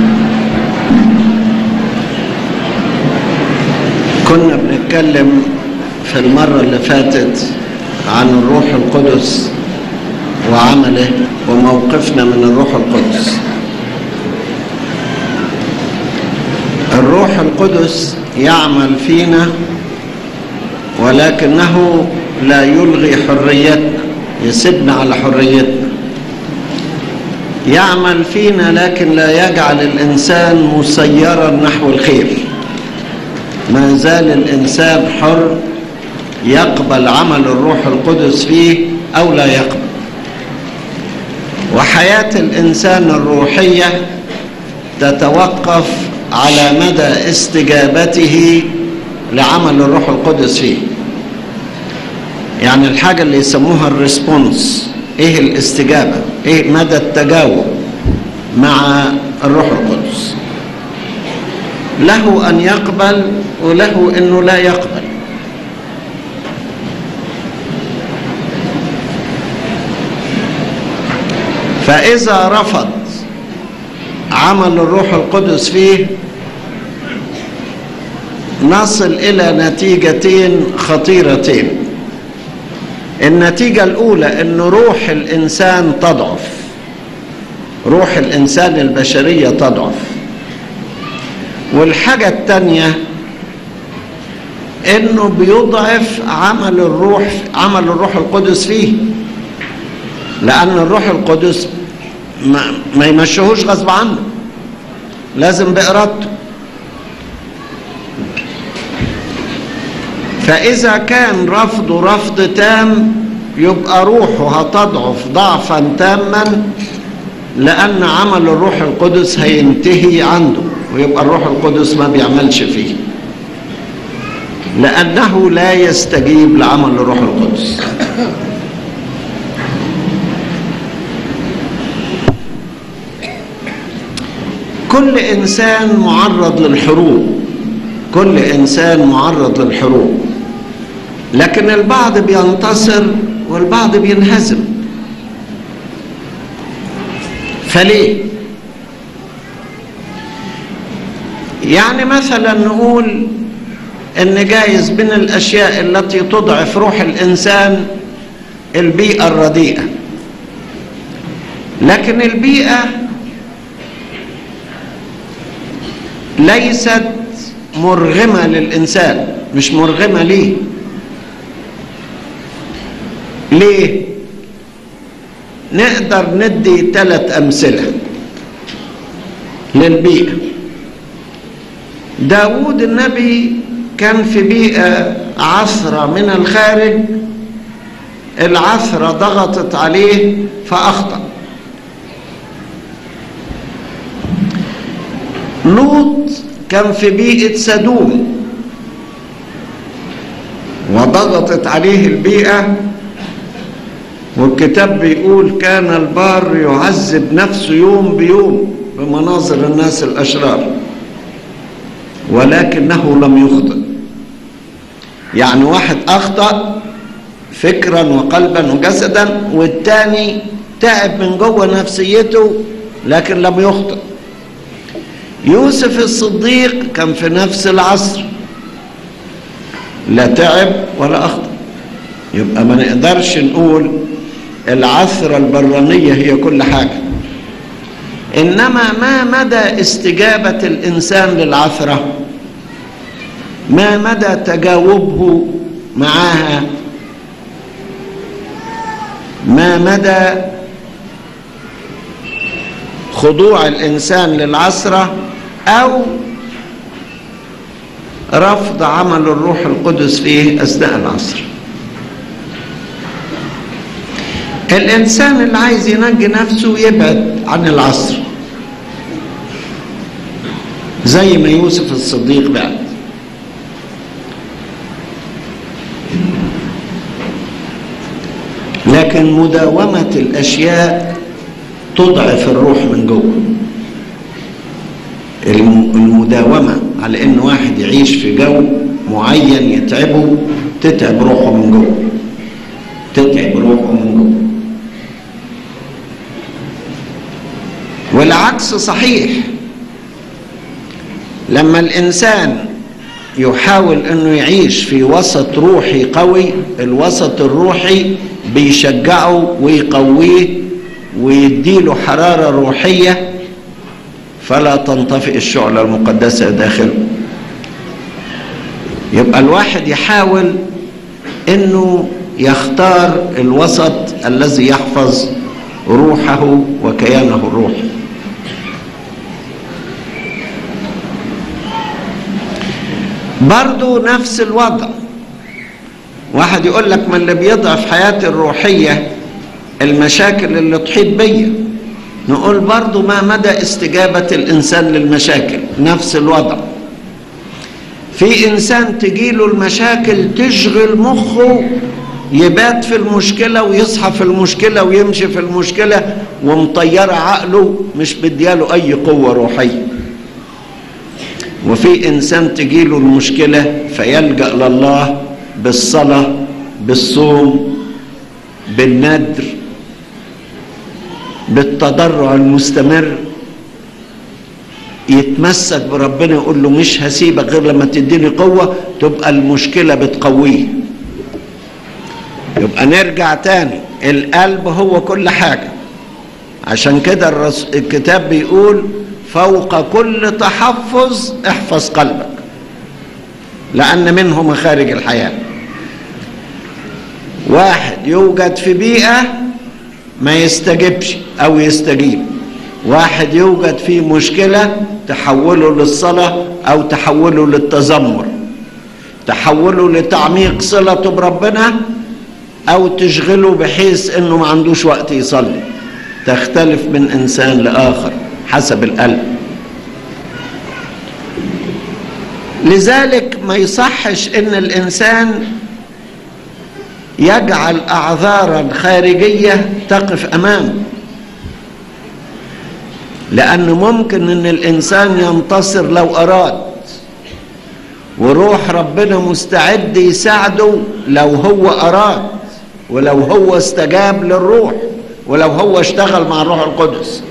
S1: كنا بنتكلم في المرة اللي فاتت عن الروح القدس وعمله وموقفنا من الروح القدس الروح القدس يعمل فينا ولكنه لا يلغي حريتنا يسيبنا على حريتنا يعمل فينا لكن لا يجعل الإنسان مسيرا نحو الخير ما زال الإنسان حر يقبل عمل الروح القدس فيه أو لا يقبل وحياة الإنسان الروحية تتوقف على مدى استجابته لعمل الروح القدس فيه يعني الحاجة اللي يسموها الريسبونس ايه الاستجابة ايه مدى التجاوب مع الروح القدس له ان يقبل وله انه لا يقبل فاذا رفض عمل الروح القدس فيه نصل الى نتيجتين خطيرتين النتيجة الأولى أن روح الإنسان تضعف روح الإنسان البشرية تضعف والحاجة الثانية أنه بيضعف عمل الروح عمل الروح القدس فيه لأن الروح القدس ما, ما يمشيهوش غصب عنه لازم بإرادته فإذا كان رفضه رفض تام يبقى روحه هتضعف ضعفا تاما لأن عمل الروح القدس هينتهي عنده ويبقى الروح القدس ما بيعملش فيه لأنه لا يستجيب لعمل الروح القدس كل إنسان معرض للحروب كل إنسان معرض للحروب لكن البعض بينتصر والبعض بينهزم فليه يعني مثلا نقول ان جايز من الاشياء التي تضعف روح الانسان البيئه الرديئه لكن البيئه ليست مرغمه للانسان مش مرغمه ليه ليه نقدر ندي ثلاث امثله للبيئه داود النبي كان في بيئه عثره من الخارج العثره ضغطت عليه فاخطا لوط كان في بيئه سدوم وضغطت عليه البيئه والكتاب بيقول كان البار يعذب نفسه يوم بيوم بمناظر الناس الأشرار ولكنه لم يخطئ يعني واحد أخطأ فكرا وقلبا وجسدا والتاني تعب من جوه نفسيته لكن لم يخطئ يوسف الصديق كان في نفس العصر لا تعب ولا أخطأ يبقى ما نقدرش نقول العثرة البرانية هي كل حاجة إنما ما مدى استجابة الإنسان للعثرة ما مدى تجاوبه معها ما مدى خضوع الإنسان للعثرة أو رفض عمل الروح القدس فيه أثناء العصر الإنسان اللي عايز ينجي نفسه يبعد عن العصر زي ما يوسف الصديق بعد لكن مداومة الأشياء تضعف الروح من جوه المداومة على إن واحد يعيش في جو معين يتعبه تتعب روحه من جوه تتعب روحه من جوه والعكس صحيح لما الانسان يحاول انه يعيش في وسط روحي قوي الوسط الروحي بيشجعه ويقويه ويديله حراره روحيه فلا تنطفئ الشعله المقدسه داخله يبقى الواحد يحاول انه يختار الوسط الذي يحفظ روحه وكيانه الروحي برضو نفس الوضع واحد يقول لك ما اللي بيضعف حياتي الروحية المشاكل اللي تحيط بيا نقول برضو ما مدى استجابة الإنسان للمشاكل نفس الوضع في إنسان تجيله المشاكل تشغل مخه يبات في المشكلة ويصحى في المشكلة ويمشي في المشكلة ومطيرة عقله مش بدياله أي قوة روحية وفي إنسان تجيله المشكلة فيلجأ لله بالصلاة بالصوم بالندر بالتضرع المستمر يتمسك بربنا يقول له مش هسيبك غير لما تديني قوة تبقى المشكلة بتقويه يبقى نرجع تاني القلب هو كل حاجة عشان كده الرس... الكتاب بيقول فوق كل تحفظ احفظ قلبك لأن منه مخارج الحياة واحد يوجد في بيئة ما يستجبش أو يستجيب واحد يوجد في مشكلة تحوله للصلاة أو تحوله للتذمر تحوله لتعميق صلته بربنا أو تشغله بحيث أنه ما عندوش وقت يصلي تختلف من إنسان لآخر حسب القلب لذلك ما يصحش ان الانسان يجعل اعذارا خارجيه تقف امامه لان ممكن ان الانسان ينتصر لو اراد وروح ربنا مستعد يساعده لو هو اراد ولو هو استجاب للروح ولو هو اشتغل مع الروح القدس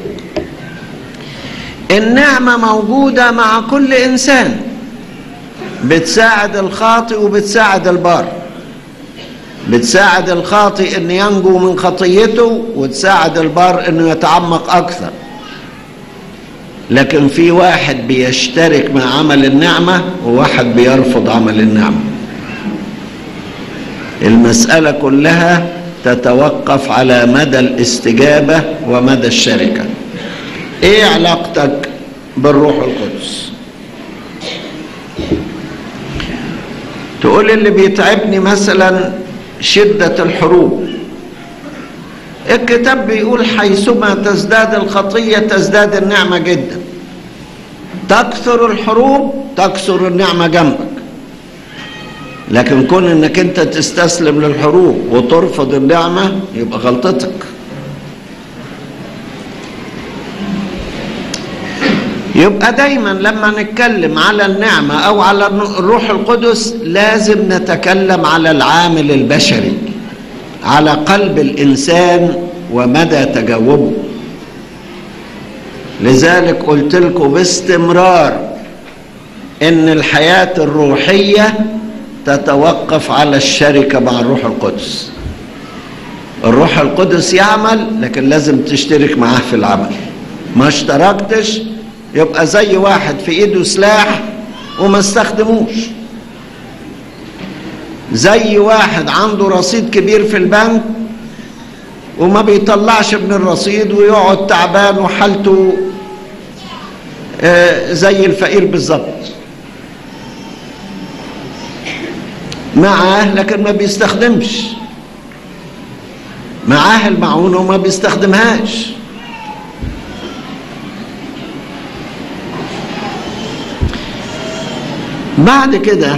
S1: النعمه موجوده مع كل انسان بتساعد الخاطئ وبتساعد البار بتساعد الخاطئ ان ينجو من خطيته وتساعد البار انه يتعمق اكثر لكن في واحد بيشترك مع عمل النعمة وواحد بيرفض عمل النعمة المسألة كلها تتوقف على مدى الاستجابة ومدى الشركة ايه علاقتك بالروح القدس تقول اللي بيتعبني مثلا شدة الحروب الكتاب بيقول حيثما تزداد الخطية تزداد النعمة جدا تكثر الحروب تكثر النعمة جنبك لكن كون انك انت تستسلم للحروب وترفض النعمة يبقى غلطتك يبقى دايما لما نتكلم على النعمة أو على الروح القدس لازم نتكلم على العامل البشري على قلب الإنسان ومدى تجاوبه لذلك قلت لكم باستمرار إن الحياة الروحية تتوقف على الشركة مع الروح القدس الروح القدس يعمل لكن لازم تشترك معاه في العمل ما اشتركتش يبقى زي واحد في ايده سلاح وما استخدموش زي واحد عنده رصيد كبير في البنك وما بيطلعش من الرصيد ويقعد تعبان وحالته زي الفقير بالظبط معاه لكن ما بيستخدمش معاه المعونة وما بيستخدمهاش بعد كده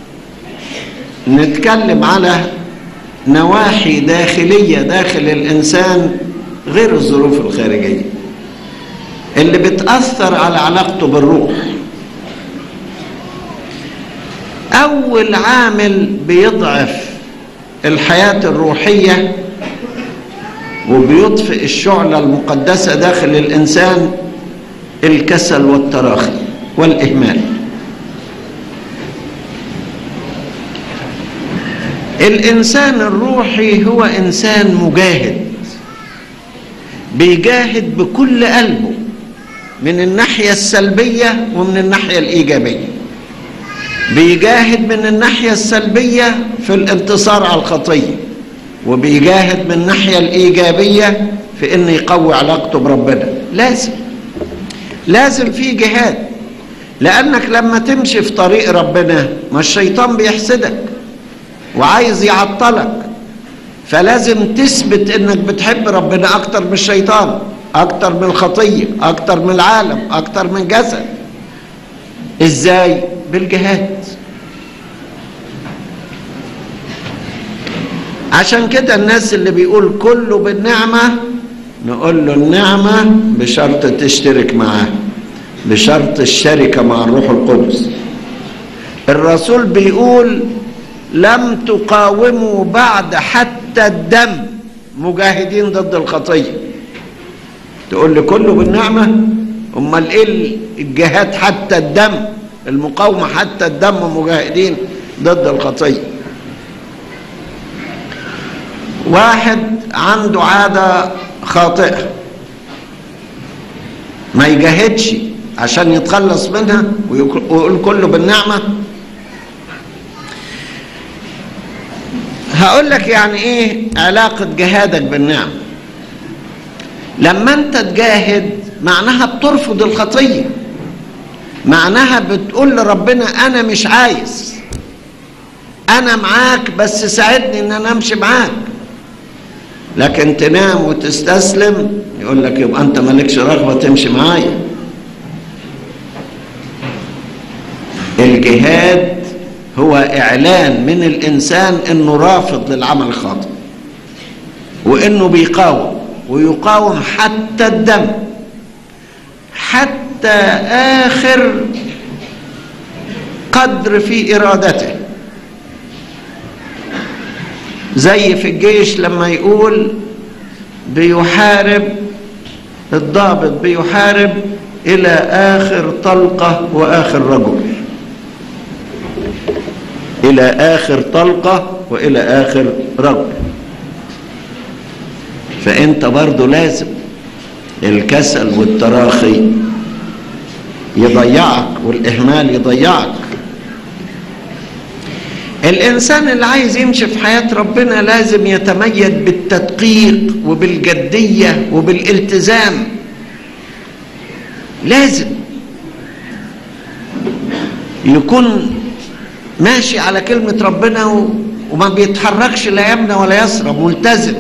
S1: نتكلم على نواحي داخلية داخل الإنسان غير الظروف الخارجية اللي بتأثر على علاقته بالروح أول عامل بيضعف الحياة الروحية وبيطفئ الشعلة المقدسة داخل الإنسان الكسل والتراخي والإهمال الإنسان الروحي هو إنسان مجاهد بيجاهد بكل قلبه من الناحية السلبية ومن الناحية الإيجابية بيجاهد من الناحية السلبية في الانتصار على الخطية وبيجاهد من الناحية الإيجابية في انه يقوي علاقته بربنا لازم لازم في جهاد لانك لما تمشي في طريق ربنا ما الشيطان بيحسدك وعايز يعطلك فلازم تثبت انك بتحب ربنا اكتر من الشيطان اكتر من الخطيه اكتر من العالم اكتر من جسد ازاي بالجهاد عشان كده الناس اللي بيقول كله بالنعمه نقول له النعمه بشرط تشترك معاه بشرط الشركه مع الروح القدس الرسول بيقول لم تقاوموا بعد حتى الدم مجاهدين ضد الخطيه تقول لي كله بالنعمه امال ايه الجهاد حتى الدم المقاومه حتى الدم مجاهدين ضد الخطيه واحد عنده عاده خاطئه ما يجاهدش عشان يتخلص منها ويقول كله بالنعمه هقول لك يعني ايه علاقة جهادك بالنعمة لما انت تجاهد معناها بترفض الخطية معناها بتقول لربنا انا مش عايز انا معاك بس ساعدني ان انا امشي معاك لكن تنام وتستسلم يقول لك يبقى انت مالكش رغبة تمشي معايا الجهاد هو اعلان من الانسان انه رافض للعمل الخاطئ وانه بيقاوم ويقاوم حتى الدم حتى اخر قدر في ارادته زي في الجيش لما يقول بيحارب الضابط بيحارب الى اخر طلقه واخر رجل إلى آخر طلقة وإلى آخر رجل فأنت برضو لازم الكسل والتراخي يضيعك والإهمال يضيعك الإنسان اللي عايز يمشي في حياة ربنا لازم يتميز بالتدقيق وبالجدية وبالالتزام لازم يكون ماشي على كلمة ربنا و... وما بيتحركش لا يمنى ولا يسرى ملتزم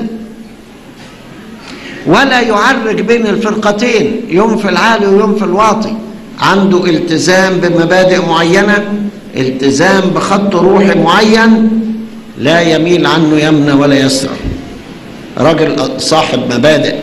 S1: ولا يعرج بين الفرقتين يوم في العالي ويوم في الواطي عنده التزام بمبادئ معينة التزام بخط روحي معين لا يميل عنه يمنى ولا يسرى راجل صاحب مبادئ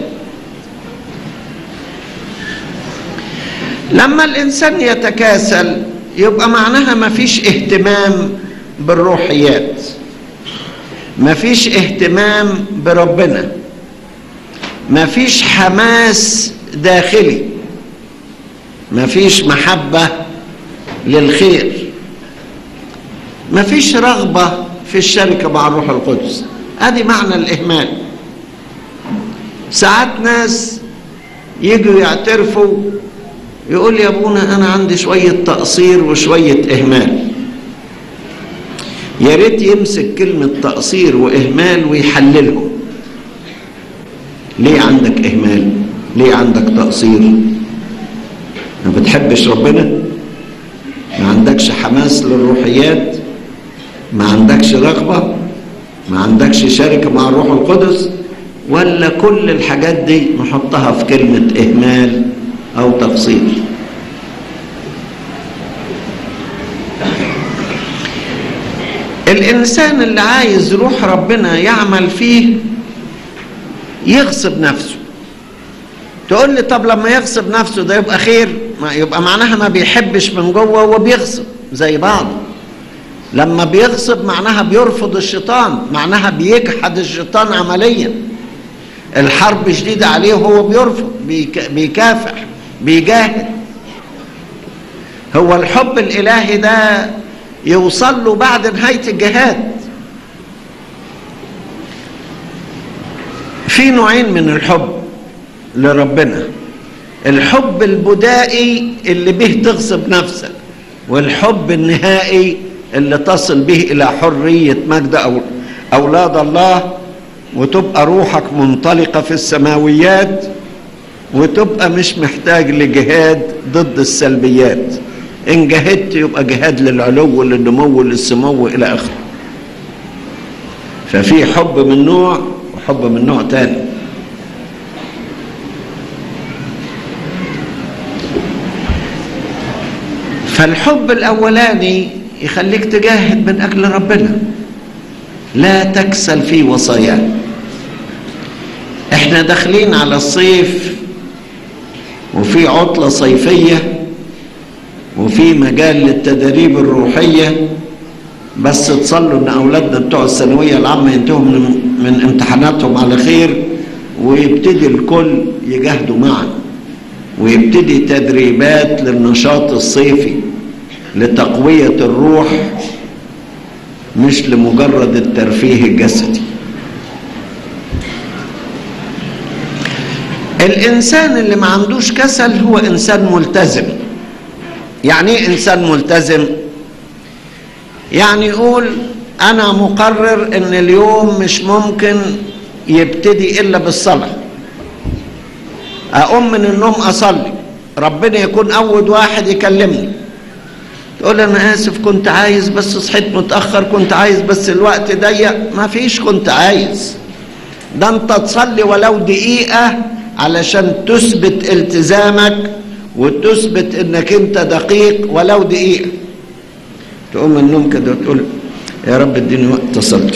S1: لما الإنسان يتكاسل يبقى معناها ما فيش اهتمام بالروحيات ما فيش اهتمام بربنا ما فيش حماس داخلي ما فيش محبة للخير ما فيش رغبة في الشركة مع الروح القدس ادي معنى الإهمال ساعات ناس يجوا يعترفوا يقول يا ابونا انا عندي شويه تقصير وشويه اهمال يا ريت يمسك كلمه تقصير واهمال ويحللهم ليه عندك اهمال ليه عندك تقصير ما بتحبش ربنا ما عندكش حماس للروحيات ما عندكش رغبه ما عندكش شركه مع الروح القدس ولا كل الحاجات دي نحطها في كلمه اهمال او تقصير الانسان اللي عايز روح ربنا يعمل فيه يغصب نفسه تقول لي طب لما يغصب نفسه ده يبقى خير ما يبقى معناها ما بيحبش من جوه وبيغصب زي بعض لما بيغصب معناها بيرفض الشيطان معناها بيجحد الشيطان عمليا الحرب شديدة عليه وهو بيرفض بيكافح بيجاهد هو الحب الإلهي ده يوصل له بعد نهاية الجهاد في نوعين من الحب لربنا الحب البدائي اللي به تغصب نفسك والحب النهائي اللي تصل به إلى حرية مجد أو أولاد الله وتبقى روحك منطلقة في السماويات وتبقى مش محتاج لجهاد ضد السلبيات إن جهدت يبقى جهاد للعلو للنمو للسمو إلى آخره ففي حب من نوع وحب من نوع تاني فالحب الأولاني يخليك تجاهد من أجل ربنا لا تكسل في وصاياه احنا داخلين على الصيف وفي عطلة صيفية وفي مجال للتدريب الروحية بس تصلوا ان اولادنا بتوع الثانوية العامة ينتهوا من, من امتحاناتهم على خير ويبتدي الكل يجاهدوا معا ويبتدي تدريبات للنشاط الصيفي لتقوية الروح مش لمجرد الترفيه الجسدي الانسان اللي ما عندوش كسل هو انسان ملتزم يعني ايه انسان ملتزم يعني يقول انا مقرر ان اليوم مش ممكن يبتدي الا بالصلاه اقوم من النوم اصلي ربنا يكون اول واحد يكلمني تقول انا اسف كنت عايز بس صحيت متاخر كنت عايز بس الوقت ضيق ما فيش كنت عايز ده انت تصلي ولو دقيقه علشان تثبت التزامك وتثبت انك انت دقيق ولو دقيقه تقوم من النوم كده وتقول يا رب اديني وقت اصلي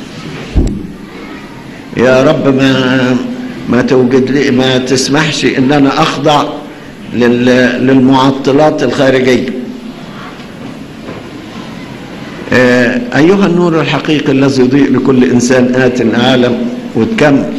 S1: يا رب ما ما توجد لي ما تسمحش ان انا اخضع للمعطلات الخارجيه أيها النور الحقيقي الذي يضيء لكل إنسان آت العالم وتكمل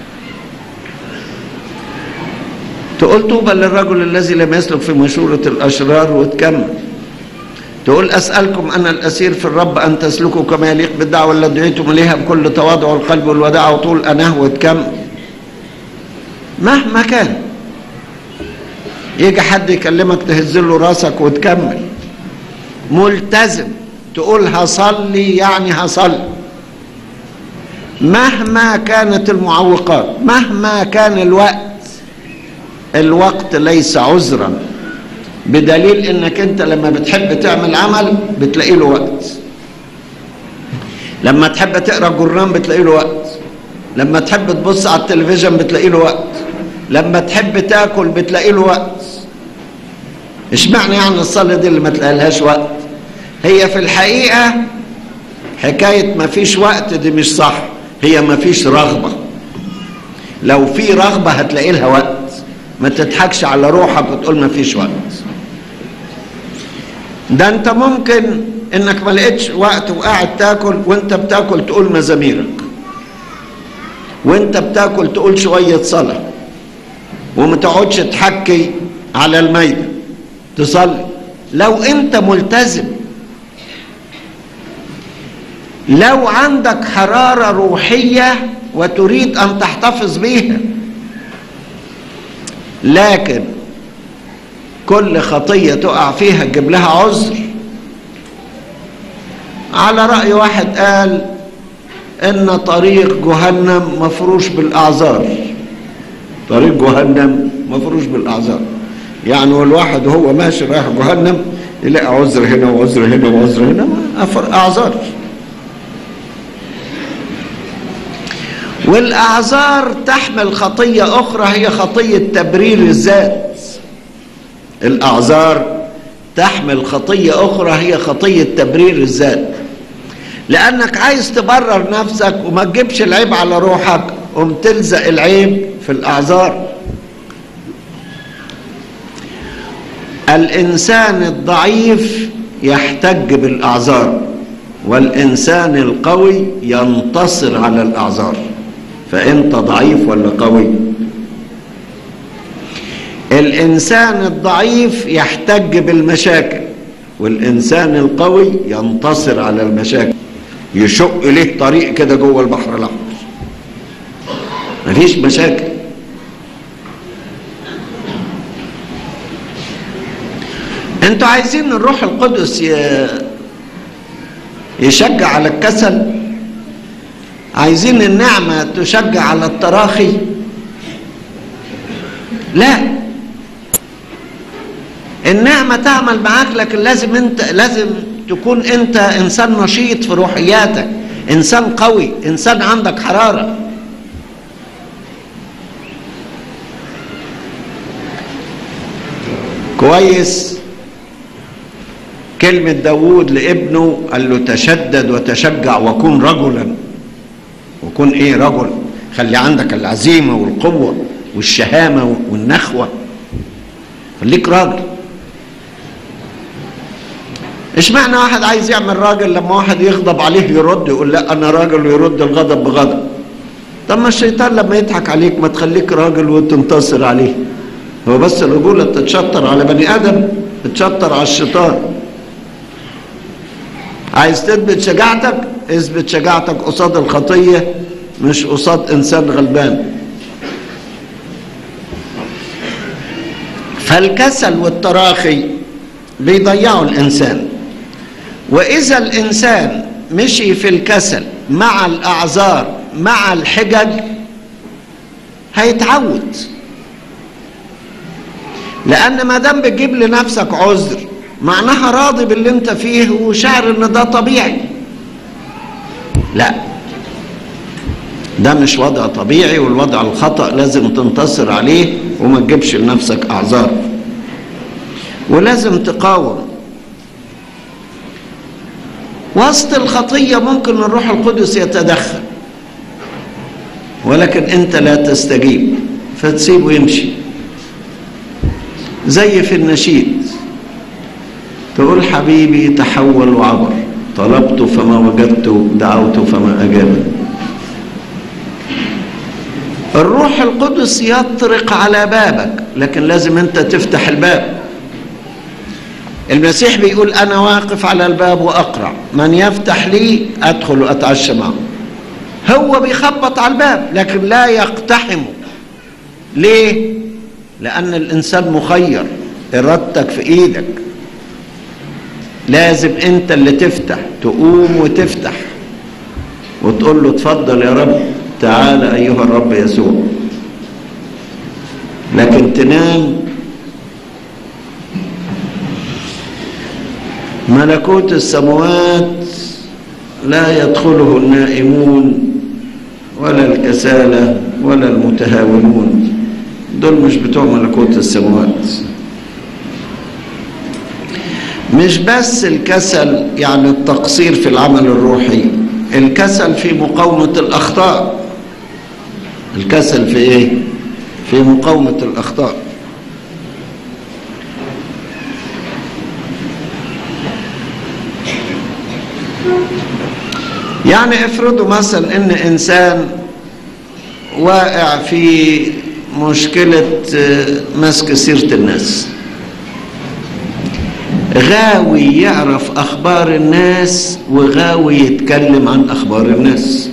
S1: تقول طوبى للرجل الذي لم يسلك في مشورة الأشرار وتكمل تقول أسألكم أنا الأسير في الرب أن تسلكوا كما يليق بالدعوة التي دعيتم إليها بكل تواضع القلب والوداع وطول أناه وتكمل مهما كان يجي حد يكلمك تهز له راسك وتكمل ملتزم تقول هصلي يعني هصلي مهما كانت المعوقات مهما كان الوقت الوقت ليس عذرا بدليل انك انت لما بتحب تعمل عمل بتلاقي له وقت لما تحب تقرا جرنان بتلاقي له وقت لما تحب تبص على التلفزيون بتلاقي له وقت لما تحب تاكل بتلاقي له وقت اشمعنى يعني الصلاه دي اللي ما تلاقيلهاش وقت هي في الحقيقة حكاية ما فيش وقت دي مش صح هي ما فيش رغبة لو في رغبة هتلاقي لها وقت ما تضحكش على روحك وتقول ما فيش وقت ده انت ممكن انك ما لقيتش وقت وقاعد تاكل وانت بتاكل تقول مزاميرك وانت بتاكل تقول شوية صلاة وما تقعدش تحكي على الميدة تصلي لو انت ملتزم لو عندك حرارة روحية وتريد أن تحتفظ بيها لكن كل خطية تقع فيها تجيب لها عذر على رأي واحد قال إن طريق جهنم مفروش بالأعذار طريق جهنم مفروش بالأعذار يعني والواحد وهو ماشي رايح جهنم يلاقي عذر هنا وعذر هنا وعذر هنا أعذار والأعذار تحمل خطية أخرى هي خطية تبرير الذات الأعذار تحمل خطية أخرى هي خطية تبرير الذات لأنك عايز تبرر نفسك وما تجيبش العيب على روحك قم تلزق العيب في الأعذار الإنسان الضعيف يحتج بالأعذار والإنسان القوي ينتصر على الأعذار فأنت ضعيف ولا قوي الإنسان الضعيف يحتج بالمشاكل والإنسان القوي ينتصر على المشاكل يشق له طريق كده جوه البحر الأحمر مفيش مشاكل انتوا عايزين الروح القدس يشجع على الكسل عايزين النعمة تشجع على التراخي لا النعمة تعمل معاك لكن لازم انت لازم تكون انت انسان نشيط في روحياتك انسان قوي انسان عندك حرارة كويس كلمة داوود لابنه قال له تشدد وتشجع وكن رجلا وكن ايه رجل خلي عندك العزيمة والقوة والشهامة والنخوة خليك راجل ايش معنى واحد عايز يعمل راجل لما واحد يغضب عليه يرد يقول لا انا راجل ويرد الغضب بغضب طب ما الشيطان لما يضحك عليك ما تخليك راجل وتنتصر عليه هو بس الرجولة تتشطر على بني ادم تتشطر على الشيطان عايز تثبت شجاعتك اثبت شجاعتك قصاد الخطية مش قصاد انسان غلبان فالكسل والتراخي بيضيعوا الانسان واذا الانسان مشي في الكسل مع الاعذار مع الحجج هيتعود لان ما دام بتجيب لنفسك عذر معناها راضي باللي انت فيه وشعر ان ده طبيعي لا ده مش وضع طبيعي والوضع الخطأ لازم تنتصر عليه وما تجيبش لنفسك اعذار ولازم تقاوم وسط الخطية ممكن الروح القدس يتدخل ولكن انت لا تستجيب فتسيبه يمشي زي في النشيد تقول حبيبي تحول وعبر طلبت فما وجدت دعوت فما أجابني الروح القدس يطرق على بابك لكن لازم انت تفتح الباب المسيح بيقول انا واقف على الباب واقرع من يفتح لي ادخل واتعشى معه هو بيخبط على الباب لكن لا يقتحمه ليه لان الانسان مخير ارادتك في ايدك لازم انت اللي تفتح تقوم وتفتح وتقول له اتفضل يا رب تعال ايها الرب يسوع لكن تنام ملكوت السماوات لا يدخله النائمون ولا الكسالى ولا المتهاونون دول مش بتوع ملكوت السماوات مش بس الكسل يعني التقصير في العمل الروحي الكسل في مقاومة الأخطاء الكسل في إيه؟ في مقاومة الأخطاء يعني افرضوا مثلا ان انسان واقع في مشكلة مسك سيرة الناس غاوي يعرف اخبار الناس وغاوي يتكلم عن اخبار الناس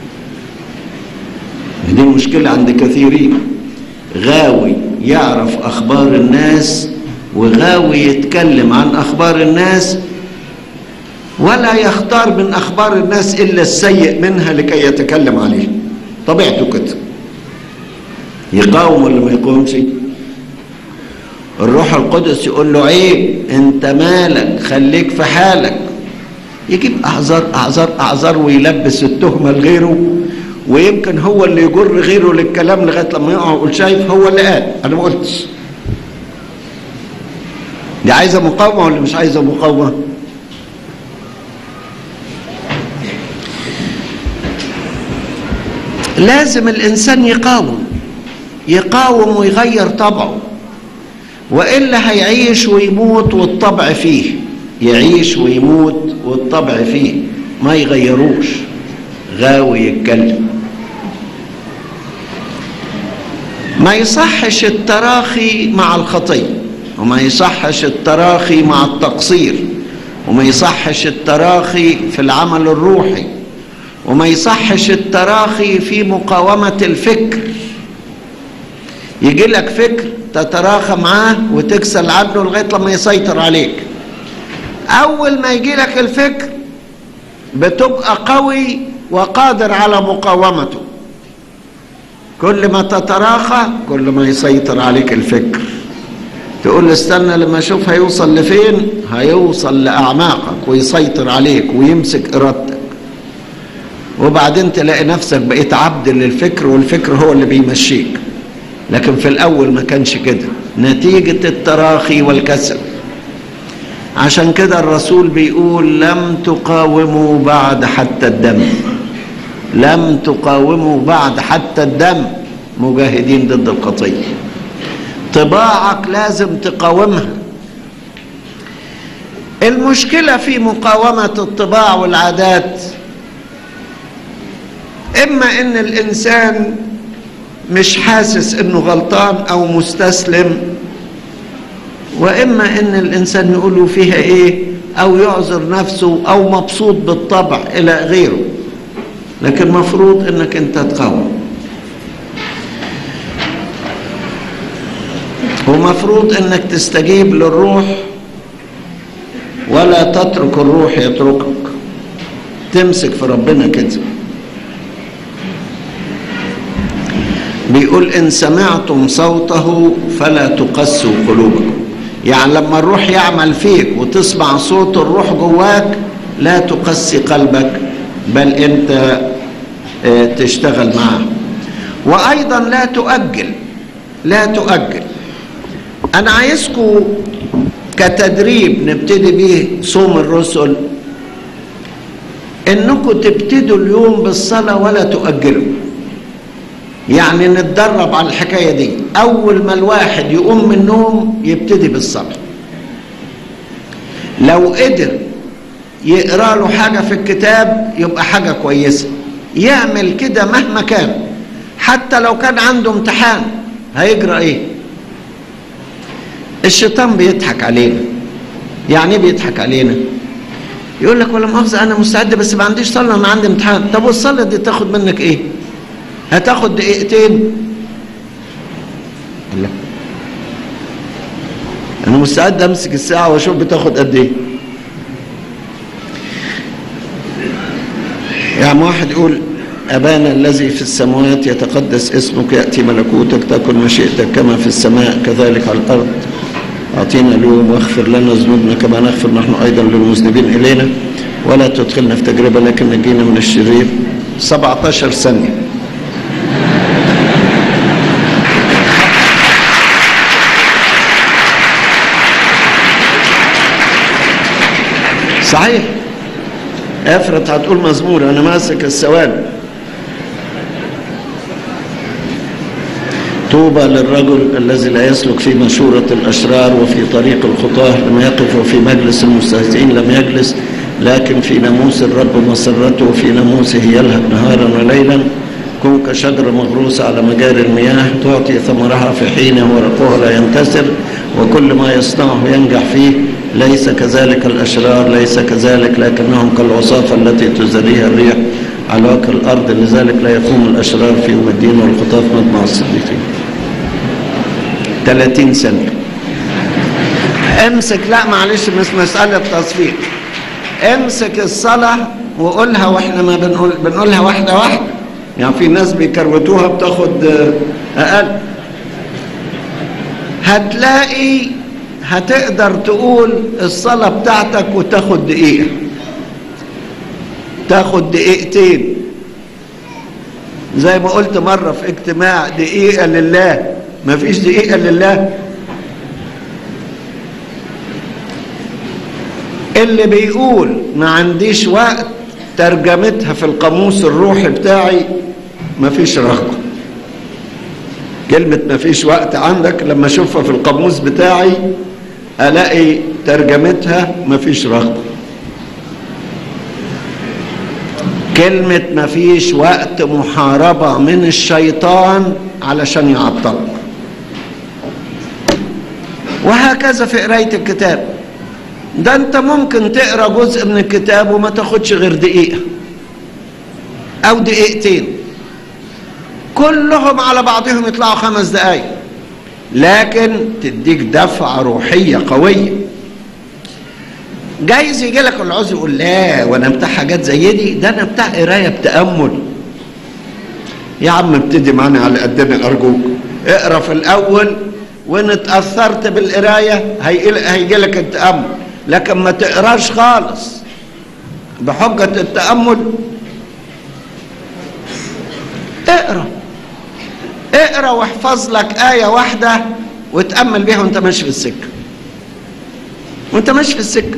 S1: دي مشكلة عند كثيرين غاوي يعرف اخبار الناس وغاوي يتكلم عن اخبار الناس ولا يختار من اخبار الناس الا السيء منها لكي يتكلم عليه طبيعته كده يقاوم ولا ما يقاومش الروح القدس يقول له عيب انت مالك خليك في حالك يجيب اعذار اعذار اعذار ويلبس التهمه لغيره ويمكن هو اللي يجر غيره للكلام لغايه لما يقع ويقول شايف هو اللي قال انا ما قلتش دي عايزه مقاومه ولا مش عايزه مقاومه لازم الانسان يقاوم يقاوم ويغير طبعه والا هيعيش ويموت والطبع فيه يعيش ويموت والطبع فيه ما يغيروش غاوي يتكلم ما يصحش التراخي مع الخطيه وما يصحش التراخي مع التقصير وما يصحش التراخي في العمل الروحي وما يصحش التراخي في مقاومة الفكر يجي لك فكر تتراخى معاه وتكسل عنه لغاية لما يسيطر عليك أول ما يجي لك الفكر بتبقى قوي وقادر على مقاومته كل ما تتراخى كل ما يسيطر عليك الفكر تقول استنى لما اشوف هيوصل لفين هيوصل لاعماقك ويسيطر عليك ويمسك ارادتك وبعدين تلاقي نفسك بقيت عبد للفكر والفكر هو اللي بيمشيك لكن في الاول ما كانش كده نتيجه التراخي والكسل عشان كده الرسول بيقول لم تقاوموا بعد حتى الدم لم تقاوموا بعد حتى الدم مجاهدين ضد الخطيه طباعك لازم تقاومها المشكله في مقاومه الطباع والعادات اما ان الانسان مش حاسس انه غلطان او مستسلم واما ان الانسان يقول له فيها ايه او يعذر نفسه او مبسوط بالطبع الى غيره لكن مفروض انك انت تقاوم ومفروض انك تستجيب للروح ولا تترك الروح يتركك تمسك في ربنا كده بيقول ان سمعتم صوته فلا تقسوا قلوبكم يعني لما الروح يعمل فيك وتسمع صوت الروح جواك لا تقسي قلبك بل انت تشتغل معاه وايضا لا تؤجل لا تؤجل انا عايزكم كتدريب نبتدي بيه صوم الرسل انكم تبتدوا اليوم بالصلاه ولا تؤجلوا يعني نتدرب على الحكايه دي اول ما الواحد يقوم من النوم يبتدي بالصلاه لو قدر يقرا له حاجه في الكتاب يبقى حاجه كويسه يعمل كده مهما كان حتى لو كان عنده امتحان هيجرى ايه الشيطان بيضحك علينا يعني ايه بيضحك علينا يقول لك ولا مؤاخذه انا مستعد بس ما عنديش صلاه انا عندي امتحان طب والصلاه دي تاخد منك ايه هتاخد دقيقتين لا انا مستعد امسك الساعه واشوف بتاخد قد ايه يعني واحد يقول أبانا الذي في السماوات يتقدس اسمك يأتي ملكوتك تكن مشيئتك كما في السماء كذلك على الأرض أعطينا اليوم واغفر لنا ذنوبنا كما نغفر نحن أيضا للمذنبين إلينا ولا تدخلنا في تجربة لكن نجينا من الشرير 17 ثانية صحيح افرض هتقول مزمور انا ماسك الثواني طوبى للرجل الذي لا يسلك في مشورة الأشرار وفي طريق الخطاة لم يقف وفي مجلس المستهزئين لم يجلس لكن في ناموس الرب مسرته وفي ناموسه يلهب نهارا وليلا كن كشجرة مغروسة على مجاري المياه تعطي ثمرها في حينه ورقها لا ينكسر وكل ما يصنعه ينجح فيه ليس كذلك الأشرار ليس كذلك لكنهم كالعصافة التي تزريها الريح على وجه الأرض لذلك لا يقوم الأشرار في يوم الدين والخطاة مجمع الصديقين 30 ثانية امسك لا معلش مش مسألة تصفيق امسك الصلاة وقولها واحنا ما بنقول بنقولها واحدة واحدة يعني في ناس بيكروتوها بتاخد أقل هتلاقي هتقدر تقول الصلاة بتاعتك وتاخد دقيقة تاخد دقيقتين زي ما قلت مرة في اجتماع دقيقة لله ما فيش دقيقة لله اللي بيقول ما عنديش وقت ترجمتها في القاموس الروحي بتاعي ما فيش رغبة كلمة ما فيش وقت عندك لما اشوفها في القاموس بتاعي الاقي ترجمتها ما فيش رغبة كلمة ما فيش وقت محاربة من الشيطان علشان يعطلك وهكذا في قراية الكتاب ده انت ممكن تقرا جزء من الكتاب وما تاخدش غير دقيقة او دقيقتين كلهم على بعضهم يطلعوا خمس دقايق لكن تديك دفعة روحية قوية جايز يجي لك العوز يقول لا وانا بتاع حاجات زي دي ده انا بتاع قرايه بتامل يا عم ابتدي معانا على قدنا ارجوك اقرا في الاول وان اتاثرت بالقرايه هيجي لك التامل لكن ما تقراش خالص بحجه التامل اقرا اقرا واحفظ لك ايه واحده وتامل بيها وانت ماشي في السكه وانت ماشي في السكه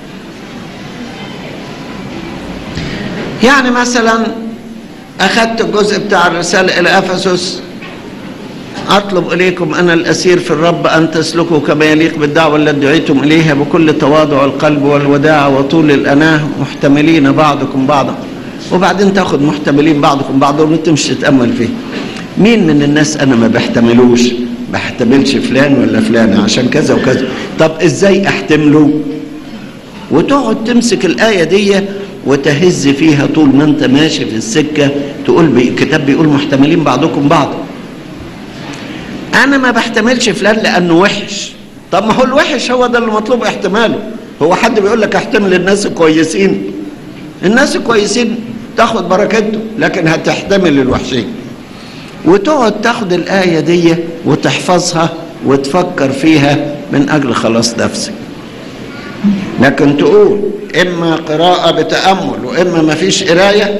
S1: يعني مثلا اخذت الجزء بتاع الرساله الى افسس اطلب اليكم انا الاسير في الرب ان تسلكوا كما يليق بالدعوه التي دعيتم اليها بكل تواضع القلب والوداعه وطول الاناه محتملين بعضكم بعضا وبعدين تاخد محتملين بعضكم بعضا وتمشي تتامل فيه مين من الناس انا ما بحتملوش بحتملش فلان ولا فلان عشان كذا وكذا طب ازاي احتمله وتقعد تمسك الايه دي وتهز فيها طول ما انت ماشي في السكه تقول بي الكتاب بيقول محتملين بعضكم بعضا انا ما بحتملش فلان لانه وحش طب ما هو الوحش هو ده اللي مطلوب احتماله هو حد بيقول لك احتمل الناس الكويسين الناس الكويسين تاخد بركته لكن هتحتمل الوحشين وتقعد تاخد الآية دي وتحفظها وتفكر فيها من أجل خلاص نفسك لكن تقول إما قراءة بتأمل وإما ما فيش قراية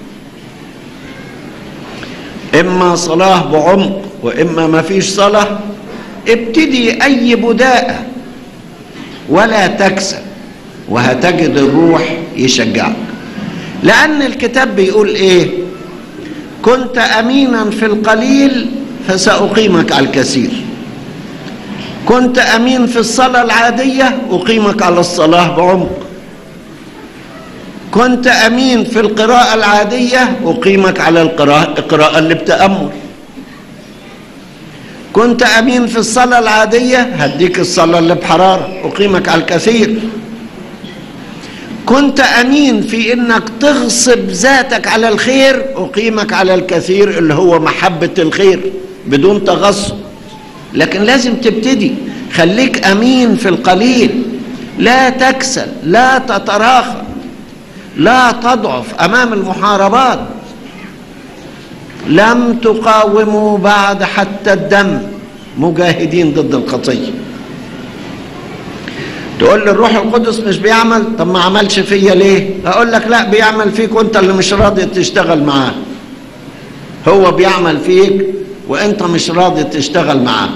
S1: إما صلاة بعمق وإما ما فيش صلاة ابتدي أي بداءة ولا تكسب وهتجد الروح يشجعك لأن الكتاب بيقول إيه كنت امينا في القليل فساقيمك على الكثير كنت امين في الصلاه العاديه اقيمك على الصلاه بعمق كنت امين في القراءه العاديه اقيمك على القراءه القراءه اللي بتامل كنت امين في الصلاه العاديه هديك الصلاه اللي بحراره اقيمك على الكثير كنت امين في انك تغصب ذاتك على الخير اقيمك على الكثير اللي هو محبه الخير بدون تغصب لكن لازم تبتدي خليك امين في القليل لا تكسل لا تتراخى لا تضعف امام المحاربات لم تقاوموا بعد حتى الدم مجاهدين ضد الخطيه تقول لي الروح القدس مش بيعمل طب ما عملش فيا ليه اقول لك لا بيعمل فيك وانت اللي مش راضي تشتغل معاه هو بيعمل فيك وانت مش راضي تشتغل معاه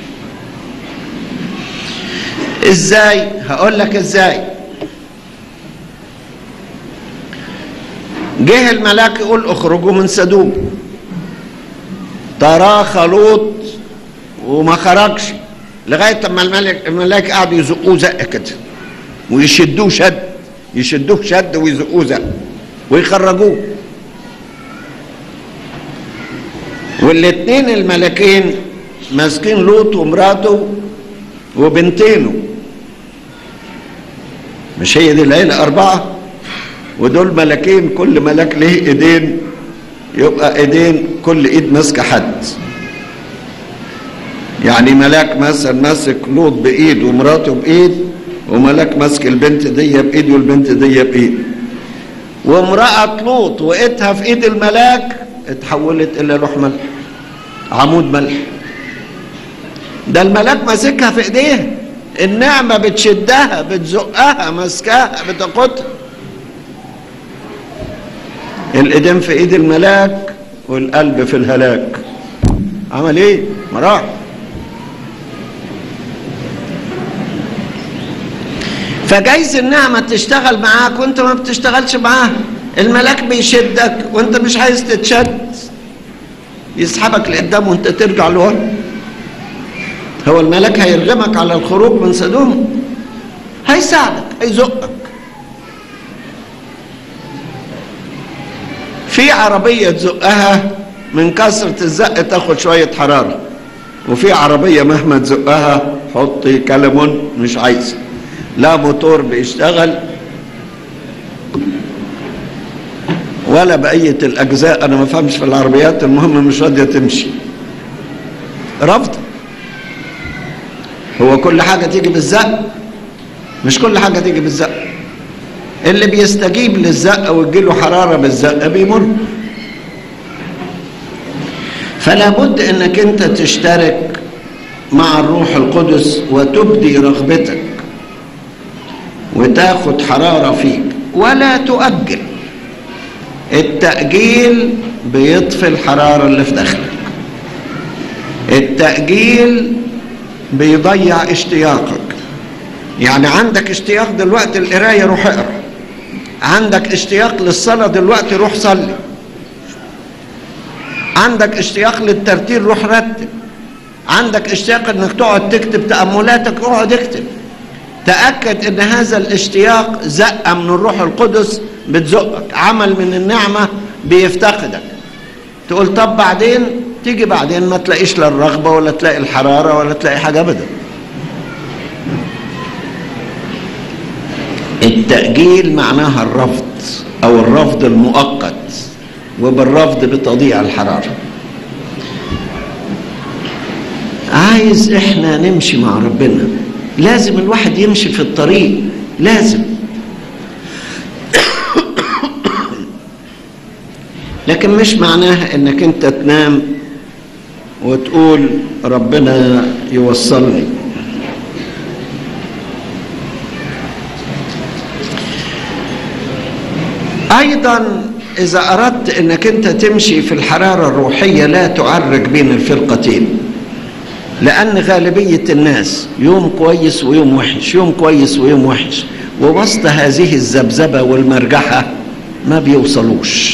S1: ازاي هقول لك ازاي جه الملاك يقول اخرجوا من سدوم تراخى لوط وما خرجش لغايه اما الملك الملاك قعدوا يزقوه زقه كده ويشدوه شد يشدوه شد ويزقوه زق ويخرجوه والاثنين الملكين ماسكين لوط ومراته وبنتينه مش هي دي العيله اربعه ودول ملكين كل ملك له ايدين يبقى ايدين كل ايد ماسكه حد يعني ملاك مثلا ماسك لوط بايد ومراته بايد وملاك ماسك البنت دي بايد والبنت دي بايد وامرأة لوط وقتها في ايد الملاك اتحولت الى لوح ملح عمود ملح ده الملاك ماسكها في ايديه النعمة بتشدها بتزقها ماسكاها بتاخدها الايدين في ايد الملاك والقلب في الهلاك عمل ايه مراح فجايز النعمة تشتغل معاك وانت ما بتشتغلش معاها الملاك بيشدك وانت مش عايز تتشد يسحبك لقدام وانت ترجع لورا هو الملاك هيرغمك على الخروج من سدوم هيساعدك هيزقك في عربية تزقها من كثرة الزق تاخد شوية حرارة وفي عربية مهما تزقها حطي كلمون مش عايزة لا موتور بيشتغل ولا بقية الأجزاء أنا ما فهمش في العربيات المهم مش راضية تمشي رفض هو كل حاجة تيجي بالزق مش كل حاجة تيجي بالزق اللي بيستجيب للزق وتجيله حرارة بالزق بيمر فلا بد انك انت تشترك مع الروح القدس وتبدي رغبتك وتاخد حرارة فيك ولا تؤجل التأجيل بيطفي الحرارة اللي في داخلك التأجيل بيضيع اشتياقك يعني عندك اشتياق دلوقتي القراية روح اقرا عندك اشتياق للصلاة دلوقتي روح صلي عندك اشتياق للترتيل روح رتب عندك اشتياق انك تقعد تكتب تأملاتك اقعد اكتب تأكد ان هذا الاشتياق زقة من الروح القدس بتزقك عمل من النعمة بيفتقدك تقول طب بعدين تيجي بعدين ما تلاقيش لا الرغبة ولا تلاقي الحرارة ولا تلاقي حاجة ابدا التأجيل معناها الرفض او الرفض المؤقت وبالرفض بتضيع الحرارة عايز احنا نمشي مع ربنا لازم الواحد يمشي في الطريق لازم لكن مش معناها انك انت تنام وتقول ربنا يوصلني ايضا اذا اردت انك انت تمشي في الحراره الروحيه لا تعرج بين الفرقتين لان غالبيه الناس يوم كويس ويوم وحش يوم كويس ويوم وحش ووسط هذه الذبذبه والمرجحه ما بيوصلوش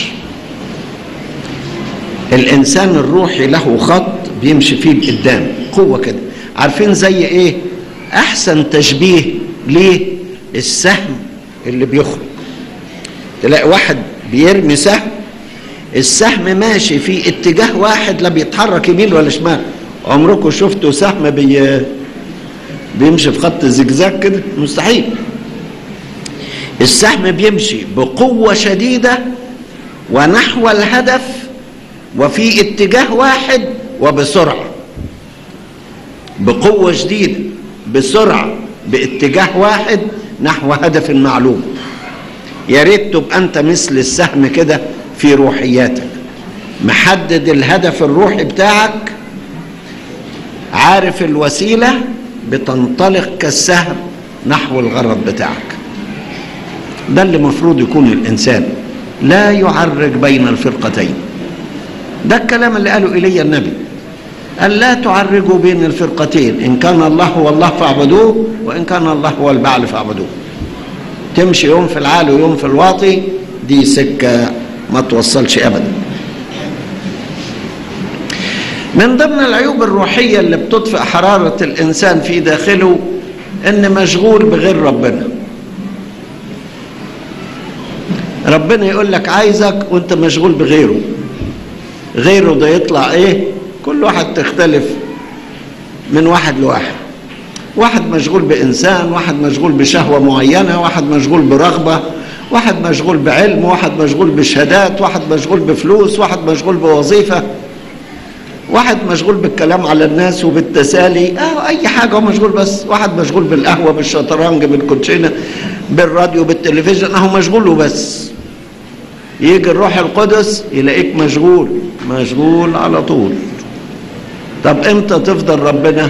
S1: الانسان الروحي له خط بيمشي فيه لقدام قوه كده عارفين زي ايه احسن تشبيه ليه السهم اللي بيخرج تلاقي واحد بيرمي سهم السهم ماشي في اتجاه واحد لا بيتحرك يمين ولا شمال عمركم شفتوا سهم بي بيمشي في خط زجزاج كده مستحيل السهم بيمشي بقوة شديدة ونحو الهدف وفي اتجاه واحد وبسرعة بقوة شديدة بسرعة باتجاه واحد نحو هدف معلوم يا ريت تبقى انت مثل السهم كده في روحياتك محدد الهدف الروحي بتاعك عارف الوسيلة بتنطلق كالسهم نحو الغرض بتاعك ده اللي مفروض يكون الإنسان لا يعرج بين الفرقتين ده الكلام اللي قاله إلي النبي قال لا تعرجوا بين الفرقتين إن كان الله هو الله فاعبدوه وإن كان الله هو البعل فاعبدوه تمشي يوم في العالي ويوم في الواطي دي سكة ما توصلش أبدا من ضمن العيوب الروحية اللي بتطفئ حرارة الإنسان في داخله إن مشغول بغير ربنا ربنا يقول لك عايزك وانت مشغول بغيره غيره ده يطلع ايه كل واحد تختلف من واحد لواحد واحد مشغول بإنسان واحد مشغول بشهوة معينة واحد مشغول برغبة واحد مشغول بعلم واحد مشغول بشهادات واحد مشغول بفلوس واحد مشغول بوظيفة واحد مشغول بالكلام على الناس وبالتسالي اه اي حاجه هو مشغول بس واحد مشغول بالقهوه بالشطرنج بالكوتشينه بالراديو بالتلفزيون اهو مشغول وبس يجي الروح القدس يلاقيك مشغول مشغول على طول طب امتى تفضل ربنا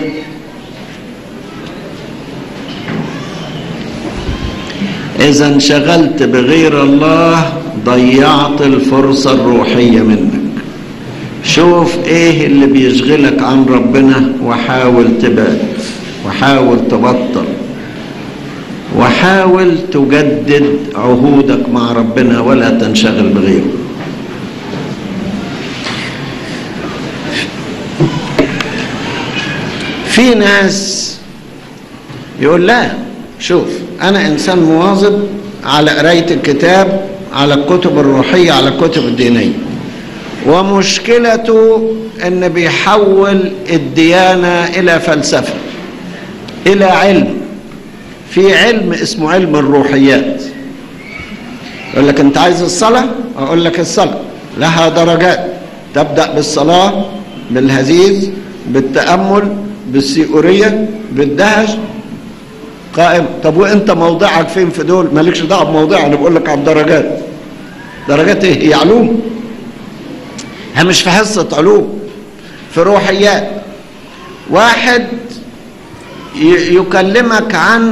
S1: اذا انشغلت بغير الله ضيعت الفرصه الروحيه منك شوف ايه اللي بيشغلك عن ربنا وحاول تبعد وحاول تبطل وحاول تجدد عهودك مع ربنا ولا تنشغل بغيره في ناس يقول لا شوف انا انسان مواظب على قرايه الكتاب على الكتب الروحيه على الكتب الدينيه ومشكلته ان بيحول الديانه الى فلسفه الى علم في علم اسمه علم الروحيات يقول لك انت عايز الصلاه اقول لك الصلاه لها درجات تبدا بالصلاه بالهزيز بالتامل بالسيئوريه بالدهش قائم طب وانت موضعك فين في دول مالكش دعوه بموضع انا بقول لك على الدرجات درجات ايه هي علوم هي مش في حصه علوم في روحيات واحد ي- يكلمك عن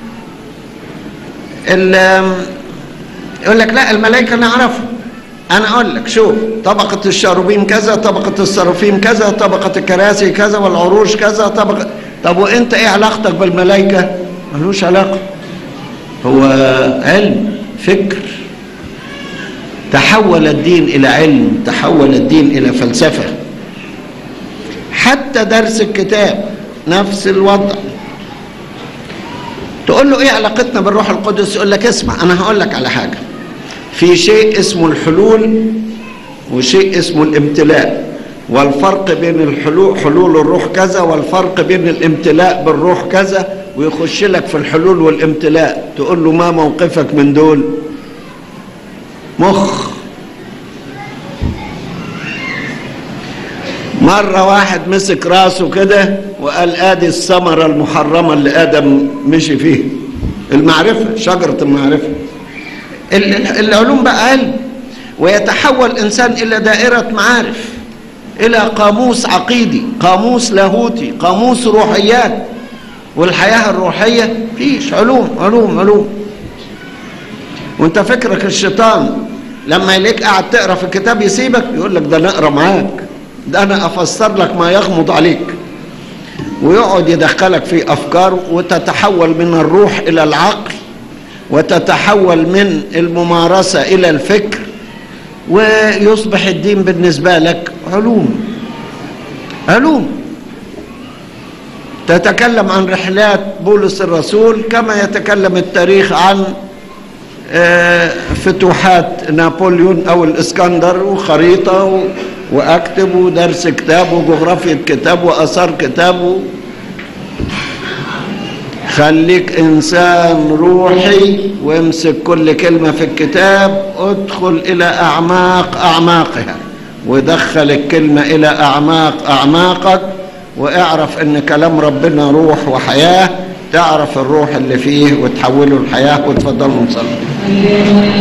S1: ال- يقول لك لا الملائكه نعرفها انا اقول لك شوف طبقه الشاروبيم كذا طبقه السرافيم كذا طبقه الكراسي كذا والعروش كذا طبقه طب وانت ايه علاقتك بالملائكه ملوش علاقه هو علم فكر تحول الدين الى علم تحول الدين الى فلسفه حتى درس الكتاب نفس الوضع تقول له ايه علاقتنا بالروح القدس يقول لك اسمع انا هقول لك على حاجه في شيء اسمه الحلول وشيء اسمه الامتلاء والفرق بين الحلول حلول الروح كذا والفرق بين الامتلاء بالروح كذا ويخش لك في الحلول والامتلاء تقول له ما موقفك من دول مخ مرة واحد مسك راسه كده وقال ادي الثمرة المحرمة اللي ادم مشي فيها المعرفة شجرة المعرفة ال- ال- العلوم بقى علم ويتحول الانسان الى دائرة معارف الى قاموس عقيدي قاموس لاهوتي قاموس روحيات والحياة الروحية فيش علوم علوم علوم وانت فكرك الشيطان لما يلاقيك قاعد تقرا في الكتاب يسيبك يقول لك ده نقرا معاك ده انا افسر لك ما يغمض عليك ويقعد يدخلك في افكار وتتحول من الروح الى العقل وتتحول من الممارسه الى الفكر ويصبح الدين بالنسبه لك علوم علوم تتكلم عن رحلات بولس الرسول كما يتكلم التاريخ عن آه، فتوحات نابليون او الاسكندر وخريطه و- واكتب ودرس كتاب وجغرافية كتاب واثار كتاب و- خليك انسان روحي وامسك كل كلمه في الكتاب ادخل الى اعماق اعماقها ودخل الكلمه الى اعماق اعماقك واعرف ان كلام ربنا روح وحياه تعرف الروح اللي فيه وتحوله لحياه وتفضلوا نصلي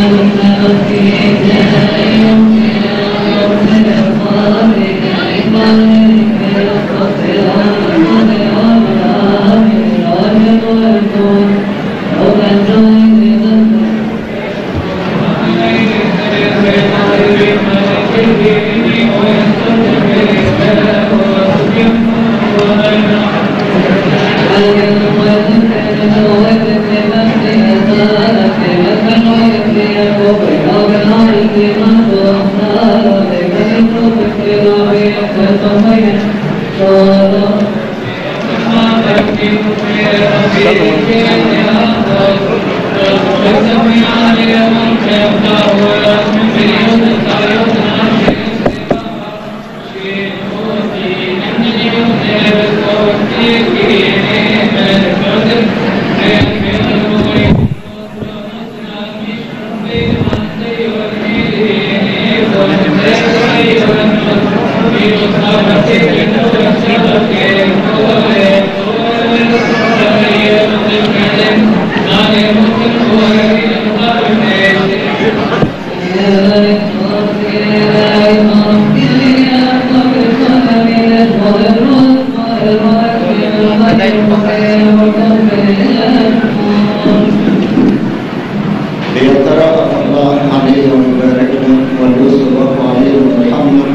S1: ليترأف الله علينا ويباركنا وليسر الله علينا ويرحمنا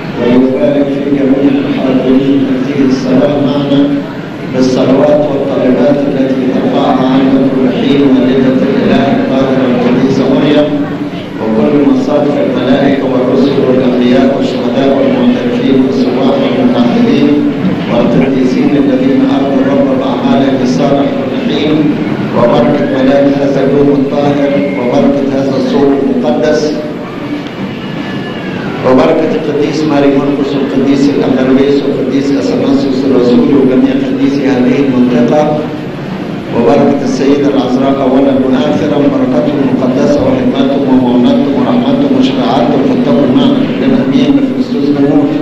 S1: ويبارك في جميع الحاضرين هذه الصلاة معنا بالصلوات والطلبات التي ترفعها عنا كل حين والدة الإله القادر القديسة مريم وكل مصادف الملائكة والرسل والأنبياء والشهداء والمعترفين والسواح والمتعهدين والقديسين الذين أرضوا الرب بأعمالهم الصالح كل حين وبركة ملاك هذا اليوم الطاهر وبركة هذا الصوم المقدس وبركة القديس ماري مرقس والقديس الأندلويس والقديس أثناسيوس الرسول وجميع قديسي هذه المنطقة وبركة السيدة العذراء أولا وآخرا بركتهم المقدسة وحكمتهم ومعونتهم ورحمتهم وشفاعتهم فلتكن معنا كلنا أمين بكريستوس نموت